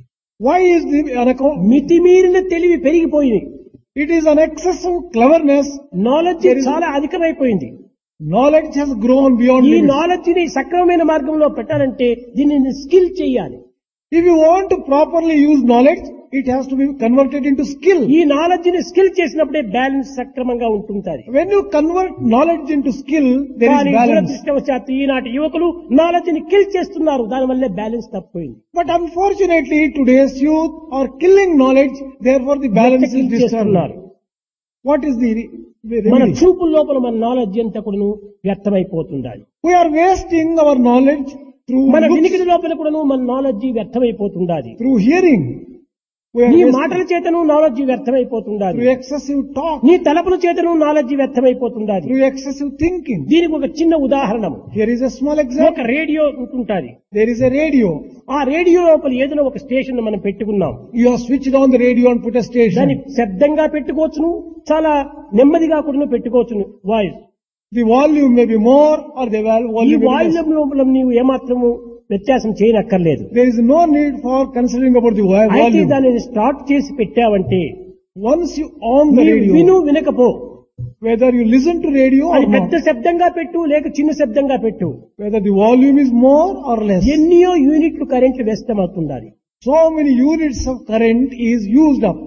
why is the unaccount? మితిమీరిన తెలివి పెరిగిపోయింది It is an excessive cleverness. Knowledge There is- చాలా అధికమైపోయింది Knowledge has grown beyond ఈ limits. నాలెడ్జ్ ని సక్రమమైన మార్గంలో పెట్టాలంటే దీనిని స్కిల్ చేయాలి If you want to properly use knowledge, it has to be converted into skill. ఈ నాలెడ్జ్ ని స్కిల్ చేసినప్పుడే బ్యాలెన్స్ సక్రమంగా ఉంటుంటారు When you convert knowledge into skill, there కానీ is balance. దురదృష్టవశాత్తు ఈనాటి యువకులు నాలెడ్జ్ ని కిల్ చేస్తున్నారు దానివల్లే బ్యాలెన్స్ తప్పిపోయింది But unfortunately, today's youth are killing knowledge, therefore the balance is kill disturbed. చేస్తున్నారు What is the, the మన remedy? చూపు లోపల మన నాలెడ్జ్ అంతా కూడాను వ్యర్థమైపోతుండాలి We are wasting our knowledge through మన looks, వినికిడి లోపల కూడాను మన నాలెడ్జ్ వ్యర్థమైపోతుండాలి through hearing. We are నీ wasting మాటల చేతను నాలెడ్జ్ వ్యర్థమైపోతుండాలి through excessive talk, నీ తలపుల చేతను నాలెడ్జ్ వ్యర్థమైపోతుండాలి through excessive thinking. దీనికి ఒక చిన్న ఉదాహరణం Here is a small ఒక example. రేడియో ఉంటుంటాది There is a radio. ఆ రేడియో లోపల ఏదైనా ఒక స్టేషన్ మనం పెట్టుకున్నాం You have switched on the radio and put a దాన్ని station. శబ్దంగా పెట్టుకోవచ్చును చాలా నెమ్మదిగా కూడా పెట్టుకోవచ్చును voice The volume may be more or the val- ఈ volume may be less. Voice లోపల నీవు ఏమాత్రము వ్యత్యాసం చేయనక్కర్లేదు There is no need for considering about the vo- అయితే volume. దానిని స్టార్ట్ చేసి పెట్టావంటే Once you on the నీవు radio, విను వినకపో whether you listen to radio or అది పెద్ద not, శబ్దంగా పెట్టు లేక చిన్న శబ్దంగా పెట్టు whether the volume is more or less, ఎన్నో యూనిట్లు కరెంట్లు వ్యస్తమవుతుండాలి so many units of current is used up.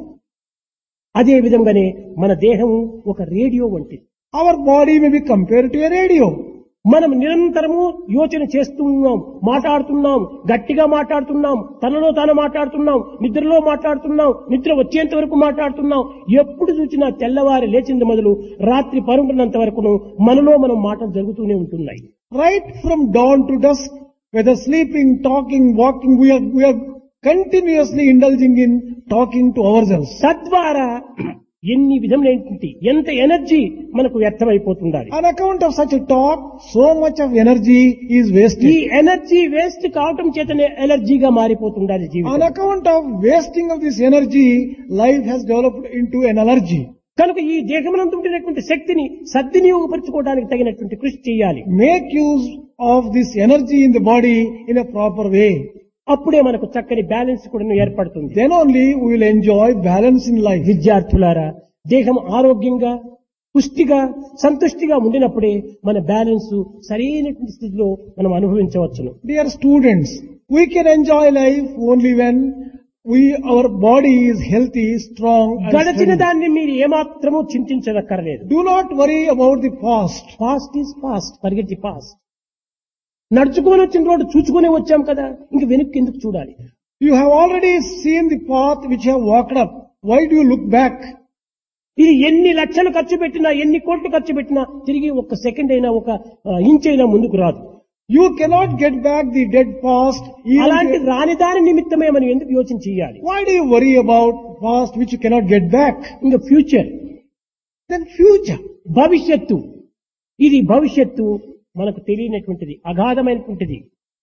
అదే విధంగానే మన దేహము ఒక రేడియో వంటిది Our body may be compared to a radio. మనం నిరంతరము యోచన చేస్తున్నాం మాట్లాడుతున్నాం గట్టిగా మాట్లాడుతున్నాం తనలో తాను మాట్లాడుతున్నాం నిద్రలో మాట్లాడుతున్నాం నిద్ర వచ్చేంత వరకు మాట్లాడుతున్నాం ఎప్పుడు చూసినా తెల్లవారి లేచింది మొదలు రాత్రి పరుంటున్నంత వరకును మనలో మనం మాటలు జరుగుతూనే ఉంటున్నాయి Right from dawn to dusk, whether sleeping, talking, walking, we are, we are continuously indulging in talking to ourselves. తద్వారా ఎన్ని విధములైనటువంటి ఎంత ఎనర్జీ మనకు వ్యర్థమైపోతుండాలి On account of such a talk, so much of energy is ఈ wasted. Energy waste కావటం చేతనే ఎలర్జీగా మారిపోతుండాలి On జీవితం account of wasting of this energy, life has developed into an allergy. కనుక ఈ దేహమునందు ఉంటున్నటువంటి శక్తిని సద్వినియోగపరచుకోవడానికి తగినటువంటి కృషి చేయాలి Make use of this energy in the body in a proper way. అప్పుడే మనకు చక్కని బ్యాలెన్స్ కూడా ఏర్పడుతుంది Then only we will enjoy balance in life. విద్యార్థులారా దేహం ఆరోగ్యంగా పుష్టిగా సంతుష్టిగా ఉండినప్పుడే మన బ్యాలెన్స్ సరైనటువంటి స్థితిలో మనం అనుభవించవచ్చును Dear students, we can enjoy life only when we, our body is healthy, strong and గడచిన steady. దాన్ని మీరు ఏమాత్రము చింతించదక్కర్లేదు Do not worry about the past. Past is past forget the past నడుచుకొని వచ్చిన రోడ్డు చూచుకునే వచ్చాం కదా ఇంక వెనక్కి ఎందుకు చూడాలి You have already seen the path which you have walked up. Why do you look back? ఇది ఎన్ని లక్షలు ఖర్చు పెట్టినా ఎన్ని కోట్లు ఖర్చు పెట్టినా తిరిగి ఒక సెకండ్ అయినా ఒక ఆ, ఇంచ్ అయినా ముందుకు రాదు You cannot get back the dead past. even అలాంటి if- రాని దాని నిమిత్తమే మనం ఎందుకు యోచన చేయాలి Why do you worry about past which you cannot get back? ఇంకా ఫ్యూచర్ Then future. భవిష్యత్తు ఇది భవిష్యత్తు మనకు తెలియనటువంటిది అగాధమైనటువంటిది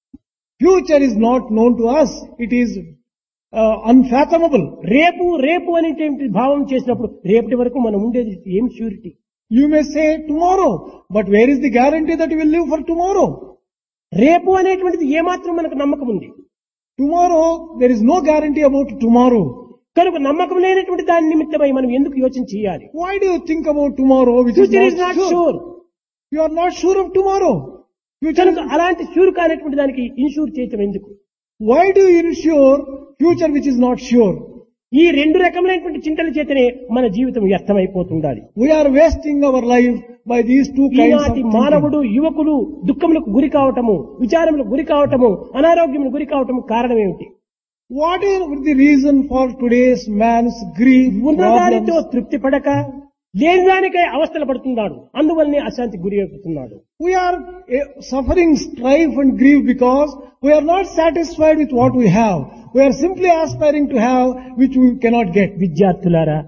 Future is not known to us. It is uh, unfathomable. రేపు రేపు అనేటువంటి భావం చేసినప్పుడు రేపటి వరకు మనం ఉండేది ఏం surety You may say tomorrow, but where is the guarantee that you will live for tomorrow? రేపు అనేటువంటిది ఏమాత్రం మనకు నమ్మకం ఉంది Tomorrow, there is no guarantee about tomorrow. కనుక నమ్మకం లేనటువంటి దాని నిమిత్తమై మనం ఎందుకు యోచన చేయాలి Why do you think about tomorrow which future is is not not sure? Sure You are not sure of tomorrow. Future కనుక అలాంటి షూర్ కానటువంటి దానికి ఇన్షూర్ చేయటం ఎందుకు Why do you insure future which is not sure? ఈ రెండు రకములైనటువంటి చింతల చేతనే మన జీవితం వ్యర్థమైపోతుండాలి We are wasting our life by these two kinds of ఈనాటి thinking. మానవుడు యువకులు దుఃఖములకు గురి కావటము విచారములకు గురి కావటము అనారోగ్యములకు గురి కావటము కారణం ఏమిటి What is the reason for today's man's grief, ఉన్నదానితో problems? తృప్తి పడక లేని దానికై అవస్థలు పడుతున్నాడు అందువల్లనే అశాంతికి గురి అవుతున్నాడు We are eh, suffering strife and grief because we are not satisfied with what we have. We are simply aspiring to have which we cannot get. విద్యార్థులారా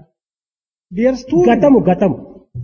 Dear students, గతము గతం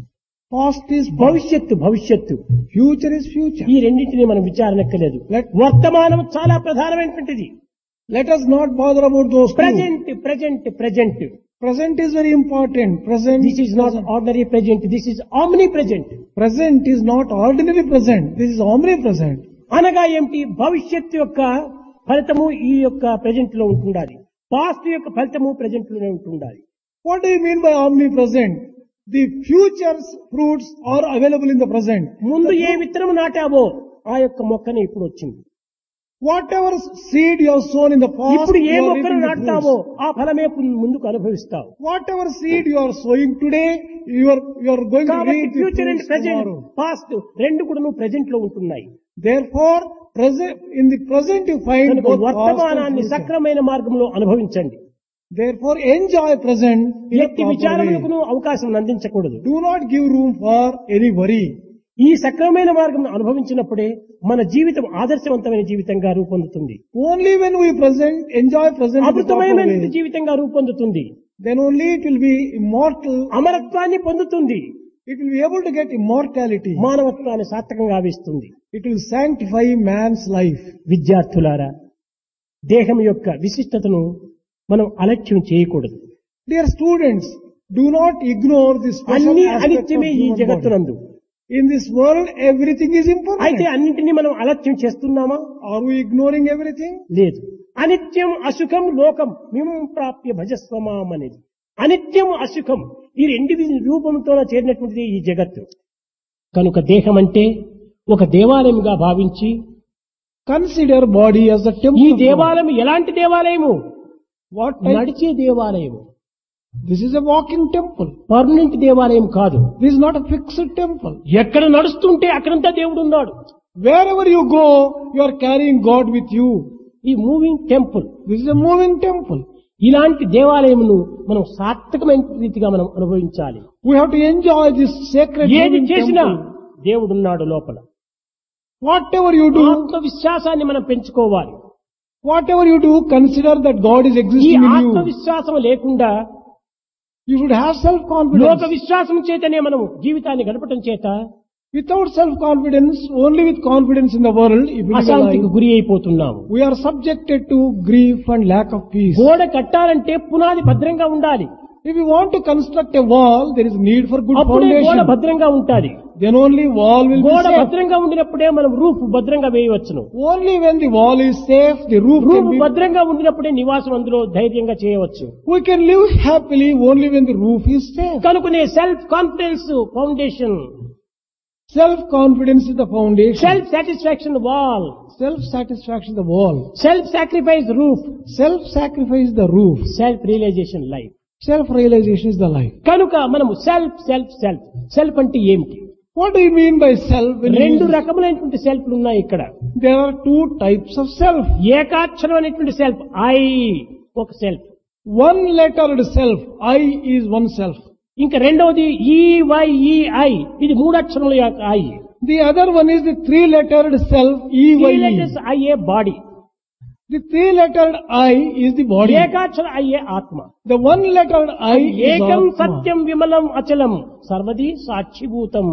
past is past. భవిష్యత్తు భవిష్యత్తు Future is future. ఈ రెండింటిని మనం విచారణక్కలేదు Let- వర్తమానం చాలా ప్రధానమైనటువంటిది Let us not bother about those two. Present present present Present is very important. Present, this is not ordinary present this is omnipresent present is not ordinary present. This is omnipresent. అనగా ఏమిటి భవిష్యత్తు యొక్క ఫలితము ఈ యొక్క present లో ఉంటుండాలి past యొక్క ఫలితము ప్రజెంట్ లోనే ఉంటుండాలి What do you mean by omnipresent? The future's fruits are available in the present. ముందు ఏ విత్తనం నాటావో ఆ యొక్క మొక్కనే ఇప్పుడు వచ్చింది Whatever seed you have sown in the past, ఇప్పుడు ఏ you are మొక్కను reaping the నాటుతావో fruits. ఆ ఫలమే ముందుకు అనుభవిస్తావు Whatever seed you are sowing today, you are you are going to కాబట్టి reap the future and fruits present tomorrow. Past రెండు కూడా నువ్వు ప్రజెంట్ లో ఉంటున్నాయి Therefore, present in the present you find కనుక both past and వర్తమానాన్ని future. సక్రమైన మార్గంలో అనుభవించండి Therefore, enjoy present in a ఎట్టి proper way. విచారములకు అవకాశం అందించకూడదు Do not give room for any worry. ఈ సక్రమైన మార్గం అనుభవించినప్పుడే మన జీవితం ఆదర్శవంతమైన జీవితంగా రూపొందుతుంది Only when we present, enjoy present in the proper అమృతమైన way, జీవితంగా రూపొందుతుంది then only it will be immortal. అమరత్వాన్ని పొందుతుంది It will be able to get immortality. మానవత్వాన్ని సార్థకంగా ఆవిస్తుంది It will sanctify man's life. విద్యార్థులారా దేహం యొక్క విశిష్టతను మనం అలక్ష్యం చేయకూడదు Dear students, do not ignore the special అన్ని aspects of అనిత్యమే ఈ human body. జగత్తునందు In this world, everything is అయితే impermanent. అన్నింటినీ మనం అలక్ష్యం చేస్తున్నామా Are we ignoring everything? లేదు అనిత్యం అసుఖం లోకం మిం ప్రాప్య భజస్వమాం అనేది అనిత్యం అసుఖం ఈ రెండు వి- రూపంతో చేరినటువంటిది ఈ జగత్తు కనుక దేహం అంటే ఒక దేవాలయంగా భావించి Consider body as a temple. ఈ of God. దేవాలయం ఎలాంటి దేవాలయము What type? నడిచే దేవాలయము This is a walking temple. Permanent దేవాలయం కాదు This is not a fixed temple. ఎక్కడ నడుస్తుంటే అక్కడంతా దేవుడు ఉన్నాడు Wherever you go, you are carrying God with you. ఈ moving temple This is a moving temple. ఇలాంటి దేవాలయమును మనం సార్థకమైన రీతిగా మనం అనుభవించాలి We have to enjoy this sacred ఏది moving చేసినా temple. దేవుడున్నాడు లోపల Whatever you do, ఆత్మవిశ్వాసాన్ని మనం పెంచుకోవాలి whatever you do, consider that God is ఈ existing in you. ఆత్మవిశ్వాసం లేకుండా You should have లోక self-confidence. విశ్వాసం చేతనే మనం జీవితాన్ని గడపటం చేత Without self-confidence, only with confidence in the world, if we live a అశాంతికి life, గురి అయిపోతున్నాము we are subjected to grief and lack of peace. గోడ కట్టాలంటే పునాది భద్రంగా ఉండాలి If you want to construct a wall, there is need for good అప్పుడే గోడ foundation. భద్రంగా ఉంటాది Then only wall will be గోడ safe. భద్రంగా ఉండినప్పుడే మనం రూఫ్ భద్రంగా వేయవచ్చును Only when the wall is safe, the roof roof can be. భద్రంగా ఉండినప్పుడే నివాసం అందులో ధైర్యంగా చేయవచ్చు We can live happily only when the roof is safe. కనుకనే self confidence foundation Self-confidence is the foundation. Self satisfaction wall Self-satisfaction the wall. Self sacrifice roof Self-sacrifice the roof. Self realisation life Self-realization is the life. కనుక మనము self self self self అంటే ఏమిటి What do you mean by self? When you రెండు use- రకములైనటువంటి సెల్ఫ్లు ఉన్నాయి ఇక్కడ There are two types of self. ఏకాక్షరం అనేటువంటి సెల్ఫ్ ఐ ఒక self One lettered self. I is one self. ఇంకా రెండవది ఈవైఈఐ ఇది మూడు అక్షరముల యొక్క I The other one is the three lettered self. E Y E. ఐఏ body The three lettered I is the body. ఏకాక్షర అయ్యే ఆత్మ The one lettered I is ఏకం Atma. సత్యం విమలం అచలం సర్వది సాక్షిభూతం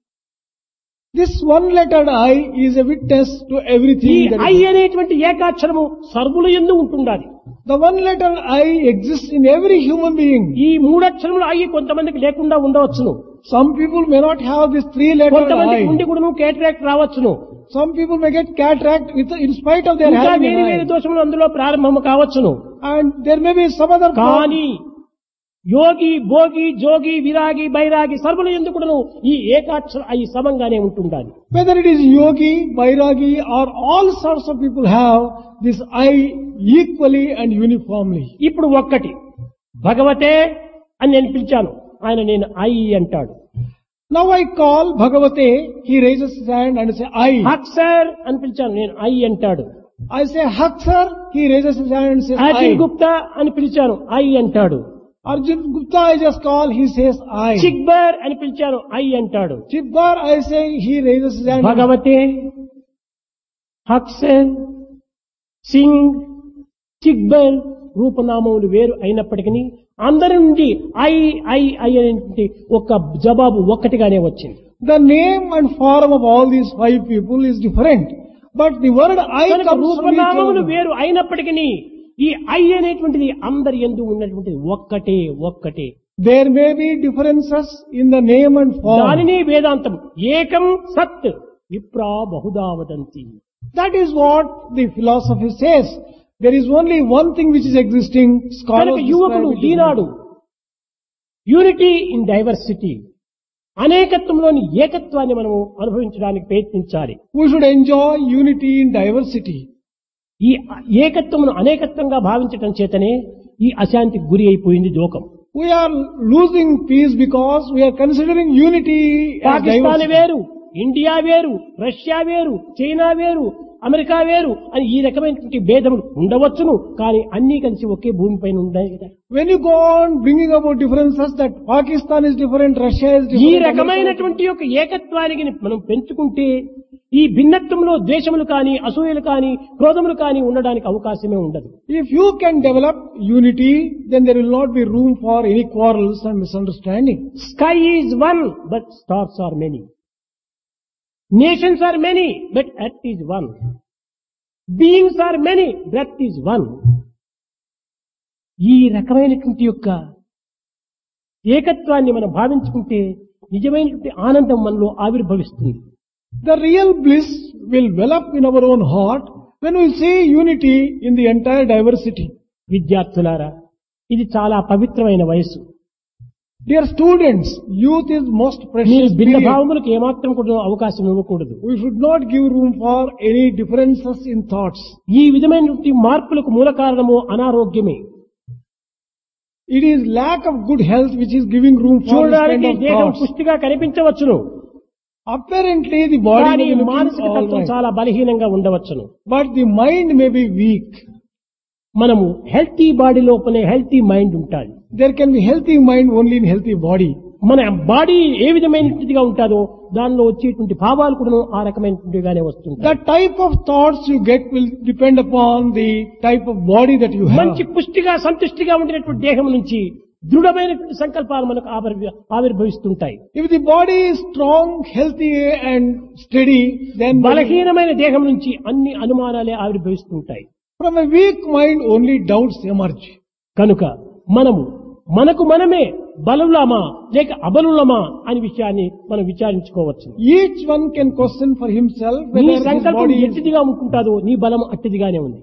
This one lettered I is a witness to ఈ everything. that ఐ is- అనేటువంటి ఏకాక్షరము సర్వులు ఎందు ఉంటుండాలి The one lettered I exists in every human being. ఈ మూడక్షరములు అయ్యి కొంతమందికి లేకుండా ఉండవచ్చును Some people may not have this three lettered కొంతమందికి I. ఉండి కూడా కేటరాక్ట్ రావచ్చును Some people may get cataract with, in spite of their ఇంకా having వేరు an వేరు eye. దోషములు అందులో ప్రారంభము కావచ్చును And there may be some other కానీ యోగి భోగి జోగి విరాగి బైరాగి సర్వులు ఎందుకును ఈ ఏకాక్షర అయి సమంగానే ఉంటుండాలి Whether it is yogi, vairagi or all sorts of people have this I equally and uniformly. ఇప్పుడు ఒక్కటి భగవతే అని నేను పిలిచాను ఆయన నేను ఐ అంటాడు Now I call Bhagavate, he raises his hand and say, I. హక్ సార్ అని పిలిచాను నేను ఐ అంటాడు I say, Hak sir, he raises his hand and says, Arjun I. Gupta అని పిలిచాను ఐ అంటాడు Arjun Gupta I just call, he says, I. చిక్బర్ అని పిలిచాను ఐ అంటాడు Chibbar I say, he raises his hand. భగవతే హక్సెన్ సింగ్ చిక్బర్ రూపనామములు వేరు అయినప్పటికీ అందరి నుండి ఐ ఐ ఐ అనేటువంటి ఒక జవాబు ఒక్కటిగానే వచ్చింది The name and form of all these five people is different. But the word I కనుక comes from each రూపనామములు other. వేరు అయినప్పటికీ ఈ ఐ అనేటువంటిది అందరి ఎందు ఉన్నటువంటిది ఒక్కటే ఒక్కటే There may be differences in the name and form. దానిని వేదాంతం ఏకం సత్ విప్రా Bahuda వదంతి That is what the philosophy says. There is only one thing which is existing. Scholars కనుక యువకులు describe it as ఈనాడు యూనిటీ ఇన్ డైవర్సిటీ అనేకత్వంలోని ఏకత్వాన్ని మనము అనుభవించడానికి ప్రయత్నించాలి We should enjoy unity in diversity. ఈ ఏకత్వమును అనేకత్వంగా భావించటం చేతనే ఈ అశాంతికి గురి అయిపోయింది లోకం We are losing peace because we are considering unity as Pakistan diversity. వేరు ఇండియా వేరు రష్యా వేరు చైనా వేరు అమెరికా వేరు అని ఈ రకమైనటువంటి భేదములు ఉండవచ్చును కానీ అన్నీ కలిసి ఒకే భూమిపైన ఉన్నాయి కదా When you go on bringing about differences that Pakistan is different, Russia is ఈ different. America- రకమైనటువంటి యొక్క ఏకత్వానికి మనం పెంచుకుంటే ఈ భిన్నత్వంలో ద్వేషములు కానీ అసూయలు కానీ క్రోధములు కానీ ఉండడానికి అవకాశమే ఉండదు If you can develop unity, then there will not be room for any quarrels and misunderstanding. Sky is one but stars are many nations are many but earth is one beings are many breath is one ఈ రకమైనటువంటి యొక్క ఏకత్వాన్ని మనం భావించుకుంటే నిజమైనటువంటి ఆనందం మనలో ఆవిర్భవిస్తుంది The real bliss will well up in our own heart when we see unity in the entire diversity. విద్యార్థులారా ఇది చాలా పవిత్రమైన వయసు Dear students, youth is most మీరు precious భిన్న period. భావములకు ఏమాత్రం కూడా అవకాశం ఇవ్వకూడదు We should not give room for any differences in thoughts. ఈ విధమైనటువంటి మార్పులకు మూల కారణము అనారోగ్యమే It is lack of good health which is giving room for this kind చూడడానికి of దేహం thoughts. పుష్టిగా కనిపించవచ్చును Apparently the body కానీ may be looking మానసిక all తత్వం right, చాలా బలహీనంగా ఉండవచ్చును but the mind may be weak. మనము హెల్తీ బాడీ లోపలే హెల్తీ మైండ్ ఉంటాది There can be healthy mind only in healthy body. మన బాడీ ఏ విధమైనటువంటిదిగా ఉంటుందో దానిలో వచ్చేటువంటి భావాలు కూడా ఆ రకమైనటువంటిగానే The వస్తుంటాయి type of thoughts you get will depend upon the type of body that you have. మంచి పుష్టిగా సంతుష్టిగా ఉండినటువంటి దేహం నుంచి దృఢమైనటువంటి సంకల్పాలు మనకు ఆవిర్భ- ఆవిర్భవిస్తుంటాయి If the body is strong, healthy and steady, then బలహీనమైన దేహం నుంచి అన్ని అనుమానాలే ఆవిర్భవిస్తుంటాయి from a weak mind only doubts emerge. కనుక మనము మనకు మనమే బలులమా లేక అబలులమా అనే విషయాన్ని మనం విచారించుకోవచ్చు Each one can question for himself నీ whether his సంకల్పం body is ఎట్టిదిగా ఉంటుందో నీ బలం అట్టిదిగానే ఉంది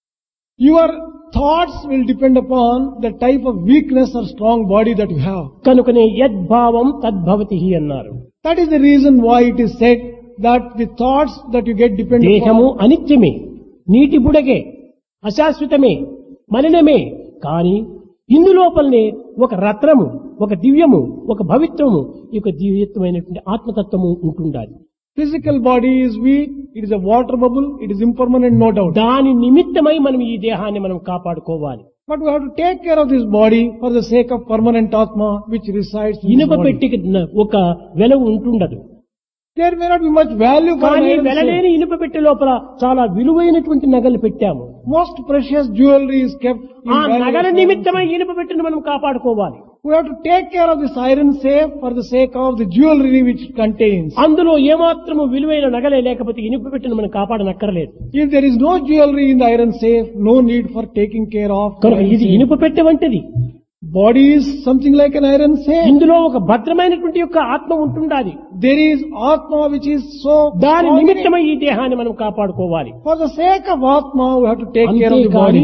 Your thoughts will depend upon the type of weakness or strong body that you have. కనుకనే యద్భావం తద్భవతి అన్నారు That is the reason why it is said that the thoughts that you get depend దేహము upon. అనిత్యమే నీటి బుడగే అశాశ్వతమే మలినమే కానీ ఇందులోపలనే ఒక రత్నము ఒక దివ్యము ఒక భవిత్వము ఈ యొక్క దివ్యత్వమైనటువంటి ఆత్మతత్వము ఉంటుండాలి Physical body is weak, it is a water bubble, it is impermanent, no doubt. దాని నిమిత్తమై మనం ఈ దేహాన్ని మనం కాపాడుకోవాలి But we have to take care of this body for the sake of permanent Atma which resides in this ఇనుప body. పెట్టికి న- ఒక వెలవు ఉంటుండదు There may not be much value for an కానీ iron వెలలేని safe. ఇనుప పెట్టె లోపల చాలా విలువైనటువంటి నగలు పెట్టాము Most precious jewelry is kept in ఆ valuable నగల iron నిమిత్తమై ఇనుప పెట్టెను మనం కాపాడుకోవాలి We have to take care of this iron safe for the sake of the jewelry which it contains. అందులో ఏమాత్రము విలువైన నగలే లేకపోతే ఇనుప పెట్టెను మనం కాపాడనక్కర్లేదు If there is no jewelry in the iron safe, no need for taking care of. the కనుక iron ఇది safe. ఇనుప పెట్టె వంటిది Body is something like an iron safe. ఇందులో ఒక భద్రమైనటువంటి యొక్క ఆత్మ ఉంటుండాలి There is Atma which is so దాని strong in it. నిమిత్తమై ఈ దేహాన్ని మనం కాపాడుకోవాలి For the sake of Atma, we have to take care of the అంతేకాని body.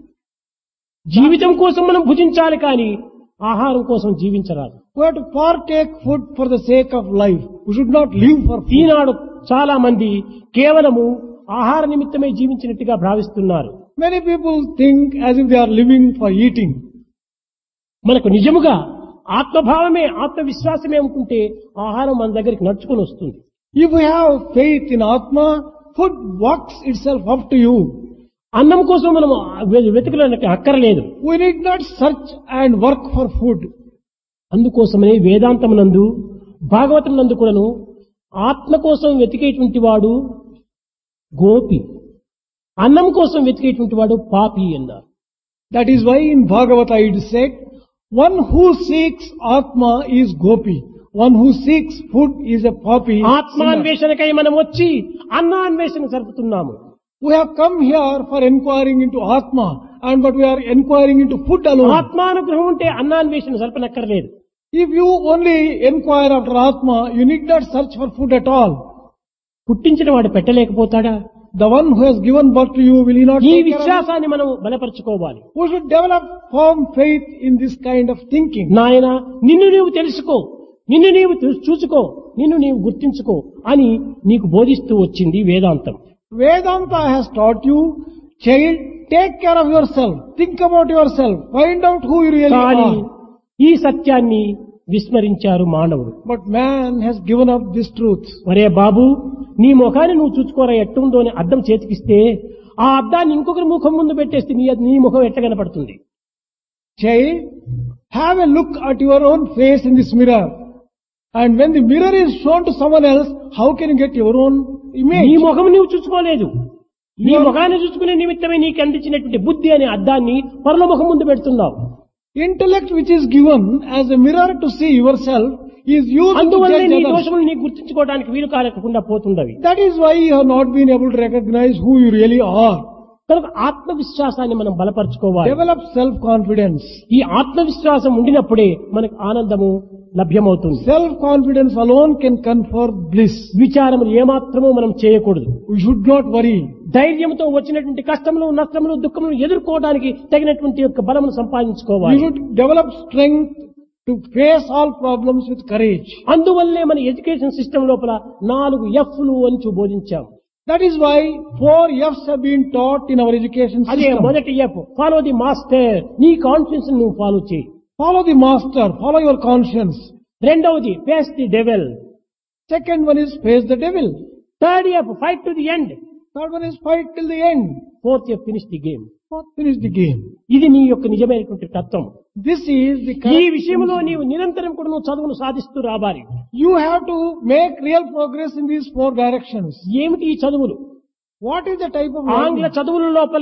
జీవితం కోసం మనం భుజించాలి కానీ ఆహారం కోసం జీవించరాదు We have to partake food for the sake of life. We should not live for food. ఈనాడు చాలా మంది కేవలము ఆహార నిమిత్తమే జీవించినట్టుగా భావిస్తున్నారు Many people think as if they are living for eating. మనకు నిజముగా ఆత్మభావమే ఆత్మవిశ్వాసమే ఉంటుంటే ఆహారం మన దగ్గరికి నడుచుకొని వస్తుంది If we have faith in Atma, food walks itself up to you. అన్నం కోసం మనం వె- వెతకడానికి అక్కరలేదు We need not search and work for food. అందుకోసమనే వేదాంతం నందు భాగవతం నందు కూడాను ఆత్మ కోసం వెతికేటువంటి వాడు గోపి అన్నం కోసం వెతికేటువంటి వాడు పాపి అన్నారు That is why in Bhagavata it is said, one who seeks Atma is Gopi. One who seeks food is a poppy. sinner. ఆత్మాన్వేషణకై మనం వచ్చి అన్నాన్వేషణ జరుపుతున్నాము We have come here for inquiring into Atma and but we are inquiring into food alone. ఆత్మానుగ్రహం ఉంటే అన్నాన్వేషణ జరపనక్కర్లేదు If you only inquire after Atma, you need not search for food at all. పుట్టించిన వాడు పెట్టలేకపోతాడా The one who has given birth to you, will he not ఈ take care of you? విశ్వాసాన్ని మనం బలపరుచుకోవాలి We should develop firm faith in this kind of thinking. నాయన నిన్ను నీవు తెలుసుకో నిన్ను నీవు చూ- చూసుకో నిన్ను నీవు గుర్తించుకో అని నీకు బోధిస్తూ వచ్చింది వేదాంతం Vedanta has taught you, child, take care of yourself. Think about yourself. Find out who you really కానీ are. ఈ సత్యాన్ని విస్మరించారు మానవుడు But man has given up this truth. ఒరే బాబు నీ ముఖాన్ని నువ్వు చూసుకోరా ఎట్టుందో అని అద్దం చేతికిస్తే ఆ అద్దాన్ని ఇంకొకరి ముఖం ముందు పెట్టేస్తే నీ నీ ముఖం ఎట్ట కనపడుతుంది Child, have a look at your own face in this mirror. And when the mirror is shown to someone else, how can you get your own నీ image? ముఖం నీవు చూసుకోలేదు నీ ముఖాన్ని చూసుకునే నిమిత్తమే నీకు అందించినటువంటి బుద్ధి అనే అద్దాన్ని పరుల ముఖం ముందు పెడుతున్నావు Intellect which is given as a mirror to see yourself is used to అందువల్లే judge నీ others. దోషములు నీకు గుర్తించుకోవడానికి వీలు కాలేకుండా పోతుండవి That is why you have not been able to recognize who you really are. కనుక ఆత్మవిశ్వాసాన్ని మనం బలపరచుకోవాలి Develop self-confidence. ఈ ఆత్మవిశ్వాసం ఉండినప్పుడే మనకు ఆనందము లభ్యమవుతుంది Self-confidence alone can confer bliss. విచారములు ఏమాత్రమూ మనం చేయకూడదు We should not worry. ధైర్యంతో వచ్చినటువంటి కష్టములు నష్టములు దుఃఖములు ఎదుర్కోవడానికి తగినటువంటి యొక్క బలమును We సంపాదించుకోవాలి should develop strength to face all problems with courage. అందువల్లే మన ఎడ్యుకేషన్ సిస్టమ్ లోపల నాలుగు ఎఫ్లు అని బోధించాం That is why four F's have been taught in our education అదే system. మొదటి ఎఫ్ ఫాలో ది మాస్టర్ నీ కాన్ఫిడెన్స్ నువ్వు ఫాలో చేయి Follow the master, follow your conscience. రెండవది face the devil Second one is face the devil. Third F fight to the end Third one is fight till the end. Fourth F finish the game Fourth finish the game. ఇది నీ యొక్క నిజమైనటువంటి తత్వం This is the ఈ correct విషయంలో నీవు నిరంతరం కూడా నువ్వు చదువును సాధిస్తూ రావాలి You have to make real progress in these four directions. ఏమిటి ఈ చదువులు What is the type of ఆంగ్ల learning? చదువుల లోపల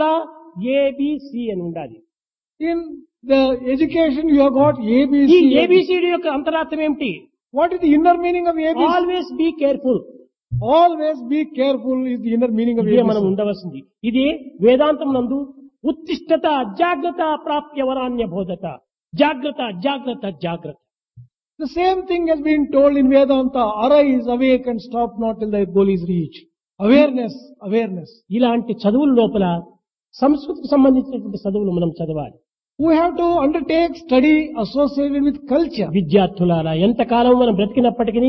ఏబిసి అని ఉండాలి In the education you have got ఈ ABC. ఏబిసిడి యొక్క అంతరార్థం ఏమిటి What is the inner meaning of ABC? Always be careful Always be careful is the inner meaning of ఇదే మనం ABC. ఉండవలసింది ఇది వేదాంతం నందు ఉత్తిష్టత జాగ్రత్త ప్రాప్య వరాన్య బోధత జాగ్రత్త జాగ్రత్త జాగ్రత్త The same thing has been told in Vedanta. Arise, awake and stop not till thy goal is reached. Awareness, awareness. ఇలాంటి చదువుల లోపల సంస్కృతికి సంబంధించినటువంటి చదువులు మనం చదవాలి We have to undertake study associated with culture. విద్యార్థులారా ఎంతకాలం మనం బ్రతికినప్పటికీ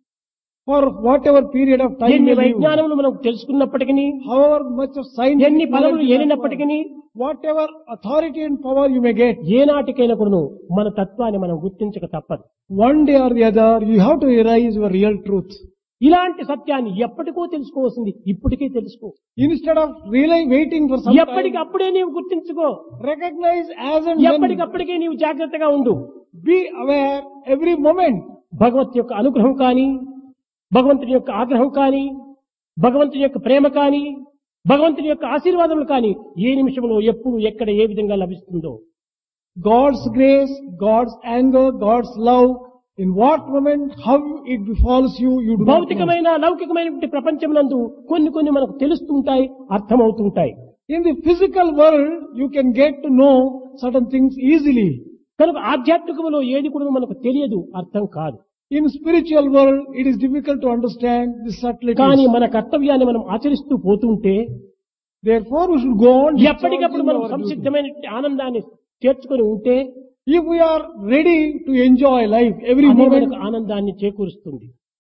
For whatever period of time ఎన్ని you live, వైజ్ఞానములు మనం తెలుసుకున్నప్పటికీ however much of science, ఎన్ని పదవులు knowledge you ఏలినప్పటికీ acquire, whatever authority and power you may get, ఏనాటికైనా కూడాను మన తత్వాన్ని మనం గుర్తించక తప్పదు one day or the other, you have to realize your real truth. ఇలాంటి సత్యాన్ని ఎప్పటికో తెలుసుకోవాల్సింది ఇప్పటికే తెలుసుకో Instead of really waiting for some time, ఎప్పటికప్పుడే నీవు గుర్తించుకో recognize as and when, ఎప్పటికప్పటికే నీవు జాగ్రత్తగా ఉండు be aware every moment. భగవత్ యొక్క అనుగ్రహం కానీ భగవంతుని యొక్క ఆగ్రహం కానీ భగవంతుని యొక్క ప్రేమ కానీ భగవంతుని యొక్క ఆశీర్వాదములు కానీ ఏ నిమిషంలో ఎప్పుడు ఎక్కడ ఏ విధంగా లభిస్తుందో God's grace, God's anger, God's love, in what moment, how it befalls you, you do not know. భౌతికమైన లౌకికమైనటువంటి ప్రపంచమునందు కొన్ని కొన్ని మనకు తెలుస్తుంటాయి అర్థమవుతుంటాయి In the physical world, you can get to know certain things easily. కనుక ఆధ్యాత్మికములో ఏది కూడా మనకు తెలియదు అర్థం కాదు In spiritual world, it is difficult to understand the కానీ subtleties. మన కర్తవ్యాన్ని మనం ఆచరిస్తూ పోతుంటే Therefore, we should go on ఎప్పటికప్పుడు మనం discharging our duty. సంసిద్ధమైన ఆనందాన్ని చేర్చుకొని ఉంటే If we are ready to enjoy life every అదే moment, మనకు ఆనందాన్ని చేకూరుస్తుంది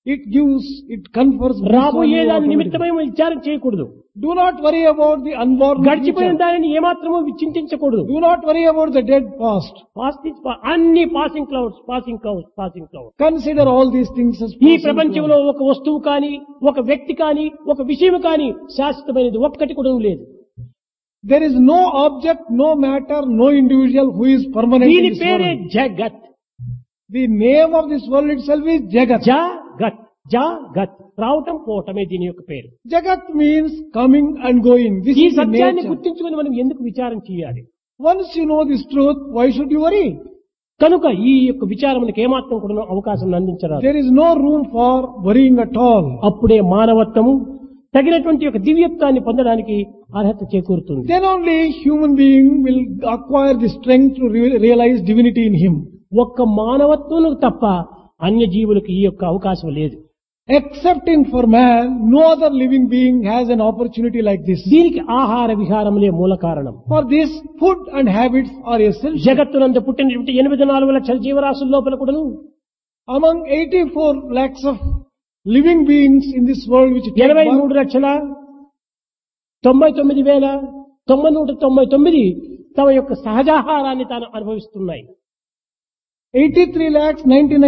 It gives, it confers bliss on రాబోయే you దాని automatically. నిమిత్తమై విచారం చేయకూడదు Do not worry about the unborn గడిచిపోయిన future. దానిని ఏమాత్రము చింతించకూడదు Do not worry about the dead past. Past is పా- అన్ని passing clouds passing clouds passing clouds Consider all these things as ఈ passing ప్రపంచంలో ఒక వస్తువు కానీ ఒక వ్యక్తి కానీ ఒక విషయం కానీ శాశ్వతమైనది ఒక్కటి కూడా లేదు clouds. There is no object, no matter, no individual who is permanent in దీని this పేరే world. జగత్ The name of this world itself is Jagat. జగత్ జగత్ రావటం పోవటమే దీని యొక్క పేరు Jagat means coming and going. This ఈ is the సత్యాన్ని nature. గుర్తించుకొని మనం ఎందుకు విచారం చేయాలి Once you know this truth, why should you worry? కనుక ఈ యొక్క విచారములకు ఏమాత్రం కూడా అవకాశం అందించరాదు There is no room for worrying at all. అప్పుడే మానవత్వము తగినటువంటి ఒక దివ్యత్వాన్ని పొందడానికి అర్హత చేకూరుతుంది Then only human being will acquire the strength to re- realize divinity in him. ఒక్క మానవత్వం తప్ప అన్య జీవులకు ఈ యొక్క అవకాశం లేదు Excepting for man, no other living being has an opportunity like this. దీనికి ఆహార విహారములే మూల కారణం For this, food and habits are essential. జగత్తునందు పుట్టినటువంటి ఎనిమిది నాలుగు లక్షల జీవరాశుల లోపల కూడాను Among 84 lakhs of living beings in this world which take ఎనభై birth, మూడు లక్షల తొంభై తొమ్మిది వేల తొంభై నూట తొంభై తొమ్మిది తమ యొక్క సహజాహారాన్ని తాను అనుభవిస్తున్నాయి 83 lakhs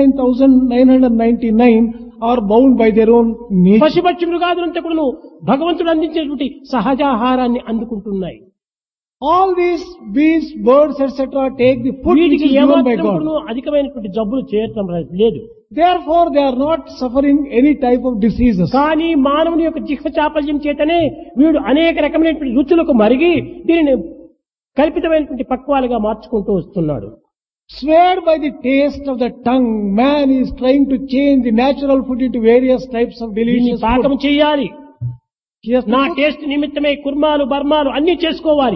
99,999 are bound by their own nature. పశుపక్షి మృగాదులంతా కూడాను భగవంతుడు అందించేటువంటి సహజాహారాన్ని అందుకుంటున్నాయి All these beasts, birds, etc. take the food which వీటికి is given by ఏమాత్రం God. కూడాను అధికమైనటువంటి జబ్బులు చేయటం లేదు Therefore, they are not suffering any type of diseases. కానీ మానవుని యొక్క జిహ్వ చాపల్యం చేతనే వీడు అనేక రకమైనటువంటి రుచులకు మరిగి దీనిని కల్పితమైనటువంటి పక్వాలుగా మార్చుకుంటూ వస్తున్నాడు Swayed by the taste of the tongue, man is trying to change the natural food into various types of దీన్ని delicious పాకం food. చేయాలి He has to నా cook. టేస్ట్ నిమిత్తమే కుర్మాలు బర్మాలు అన్ని చేసుకోవాలి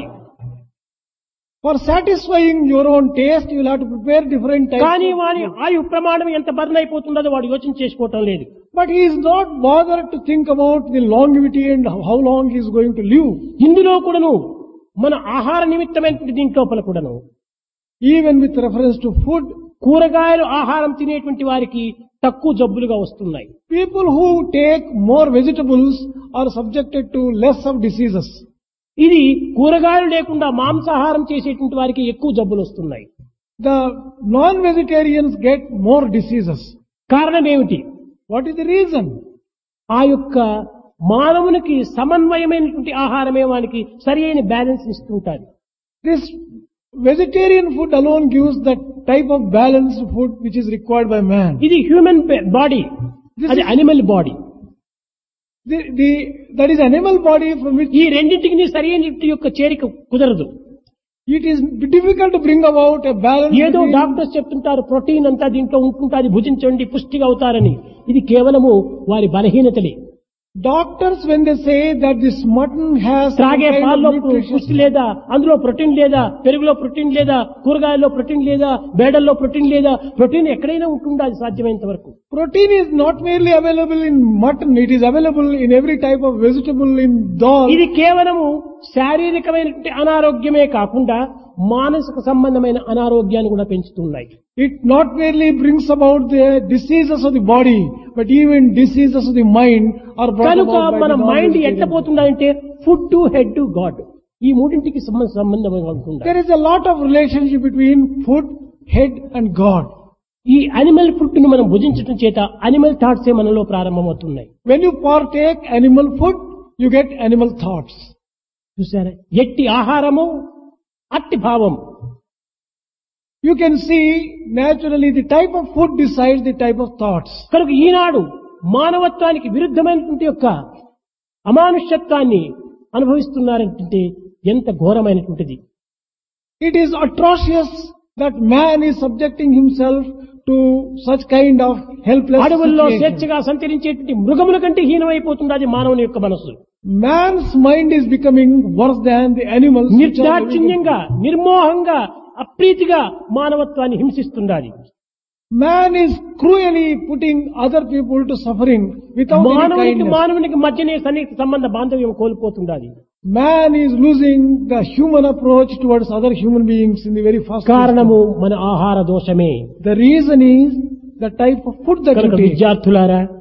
For satisfying your own taste, you will have to prepare different types. కానీ of వాని food. ఆయు ప్రమాణం ఎంత బర్న్ అయిపోతుందో వాడు యోచన చేసుకోవటం లేదు But he is not bothered to think about the longevity and how long he is going to live. ఇందులో కూడాను మన ఆహార నిమిత్తమైనటువంటి దీంట్లోపల కూడాను Even with reference to food, కూరగాయలు ఆహారం తినేటువంటి వారికి తక్కువ జబ్బులుగా వస్తున్నాయి people who take more vegetables are subjected to less of diseases. ఇది కూరగాయలు లేకుండా మాంసాహారం చేసేటువంటి వారికి ఎక్కువ జబ్బులు వస్తున్నాయి The non-vegetarians get more diseases. కారణం ఏమిటి What is the reason? ఆ యొక్క మానవునికి సమన్వయమైనటువంటి ఆహారమే వానికి సరి అయిన బ్యాలెన్స్ ఇస్తుంటారు This vegetarian food alone gives that type of balanced food which is required by man. ఇది హ్యూమన్ బాడీ This అది is- animal body The, the, that is animal body from which ఈ రెండింటికి సరి అయినటువంటి యొక్క చేరిక కుదరదు it is difficult to bring about a balance. ఏదో between- డాక్టర్స్ చెప్తుంటారు ప్రోటీన్ అంతా దీంట్లో ఉంటుంటుంది భుజించండి పుష్టిగా అవుతారని ఇది కేవలము వారి బలహీనతలే Doctors, when they say that this mutton has some త్రాగే kind of పాల్లో nutritious- పుష్టి లేదా అందులో ప్రోటీన్ లేదా పెరుగులో ప్రోటీన్ లేదా కూరగాయల్లో ప్రోటీన్ లేదా బేడల్లో ప్రోటీన్ లేదా ప్రోటీన్ ఎక్కడైనా ఉంటుందా అది సాధ్యమైనంత వరకు protein is not merely available in mutton, it is available in every type of vegetable in dal. ఇది కేవలము శారీరకమైనటువంటి అనారోగ్యమే కాకుండా మానసిక సంబంధమైన అనారోగ్యాన్ని కూడా పెంచుతున్నాయి It not merely brings about the diseases of the body, but even diseases of the mind are brought కనుక about by మన the మైండ్ non-vegetarian. ఎట్లా పోతుందంటే food to head to God ఈ మూడింటికి సంబంధ సంబంధంగా ఉంటుంది There is a lot of relationship between food, head and God. ఈ అనిమల్ ఫుడ్ ను మనం భుజించడం చేత అనిమల్ థాట్సే మనలో ప్రారంభమవుతున్నాయి When you partake animal food, you get animal thoughts. చూసారా ఎట్టి ఆహారము అట్టి భావం You can see naturally the type of food decides the type of thoughts. కనుక ఈనాడు మానవత్వానికి విరుద్ధమైనటువంటి యొక్క అమానుష్యత్వాన్ని అనుభవిస్తున్నారంటే ఎంత ఘోరమైనటువంటిది It is atrocious that man is subjecting himself to such kind of helpless అడవుల్లో situation. స్వేచ్ఛగా సంచరించేటువంటి మృగముల కంటే హీనమైపోతున్నది మానవుని యొక్క మనస్సు Man's mind is becoming worse than the animals. which are living in- నిర్దాక్షిణ్యంగా నిర్మోహంగా అప్రీతిగా మానవత్వాన్ని హింసిస్తున్నది Man is cruelly putting other people to suffering without any మానవునికి kindness. మానవునికి మధ్యనే సన్నిహిత సంబంధ బాంధవ్యం కోల్పోతుండాలి Man is losing the human approach towards other human beings in the very first కారణము మన ఆహార దోషమే instance. The reason is the type of food that కనుక you take. విద్యార్థులారా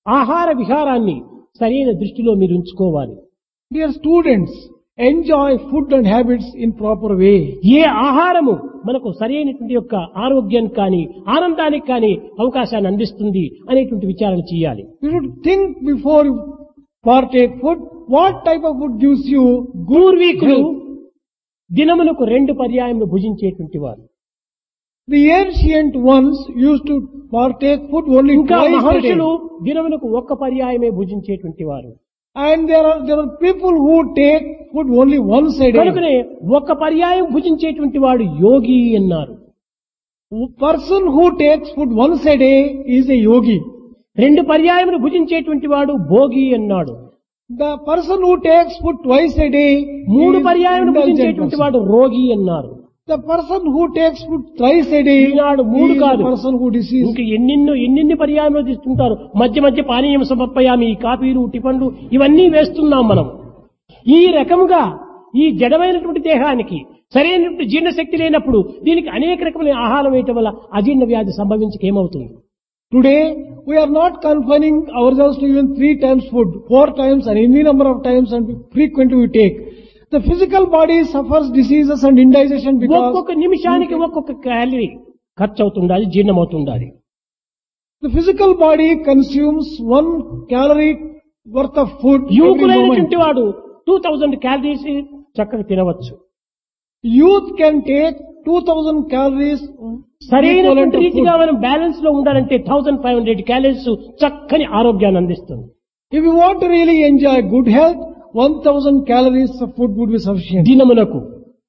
ఆహార విహారాన్ని సరైన దృష్టిలో మీరు ఉంచుకోవాలి Dear students, enjoy food and habits in proper way. ఏ ఆహారము మనకు సరైనటువంటి యొక్క ఆరోగ్యానికి కానీ ఆనందానికి కానీ అవకాశాన్ని అందిస్తుంది అనేటువంటి విచారణ చేయాలి You should think before you partake food, what type of food gives you పూర్వీకులు దినములకు రెండు పర్యాయములు భుజించేటువంటి వారు The ancient ones used to partake food only ఇంకా twice a day. మహర్షులు దినములకు ఒక్క పర్యాయమే భుజించేటువంటి వారు And there are, there are people who take food only once a day. కనుకనే ఒక్క పర్యాయం భుజించేటువంటి వాడు యోగి అన్నారు Person who takes food once a day is a yogi. రెండు పర్యాయములు భుజించేటువంటి వాడు భోగి అన్నాడు The person who takes food twice a day మూడు is పర్యాయములు indulgent భుజించేటువంటి person. వాడు రోగి అన్నారు The person who takes food thrice a day ఈనాడు మూడు is కాదు the person who disease. ఇంక ఎన్నెన్నో ఎన్నెన్ని పర్యాయంలో తీసుకుంటారు మధ్య మధ్య పానీయం సమర్పయామి ఈ కాఫీలు టిఫన్లు ఇవన్నీ వేస్తున్నాం మనం ఈ రకముగా ఈ జడమైనటువంటి దేహానికి సరైనటువంటి జీర్ణశక్తి లేనప్పుడు దీనికి అనేక రకమైన ఆహారం వేయటం వల్ల అజీర్ణ వ్యాధి సంభవించక ఏమవుతుంది Today, we are not confining ourselves to even three times food, four times and any number of times and frequently we take. The physical body suffers diseases and indigestion because ఒక్కొక్క నిమిషానికి ఒక్కొక్క క్యాలరీ ఖర్చు అవుతుండాలి జీర్ణమవుతుండాలి the physical body consumes one calorie worth of food every moment. యువకులైనటువంటి వాడు two thousand calories చక్కగా తినవచ్చు Youth can take 2000 calories equivalent సరైనటువంటి of రీతిగా food. మనం బ్యాలెన్స్ లో ఉండాలంటే థౌజండ్ ఫైవ్ హండ్రెడ్ క్యాలరీస్ చక్కని ఆరోగ్యాన్ని అందిస్తుంది If you want to really enjoy good health, 1000 calories of food would be sufficient. దినమునకు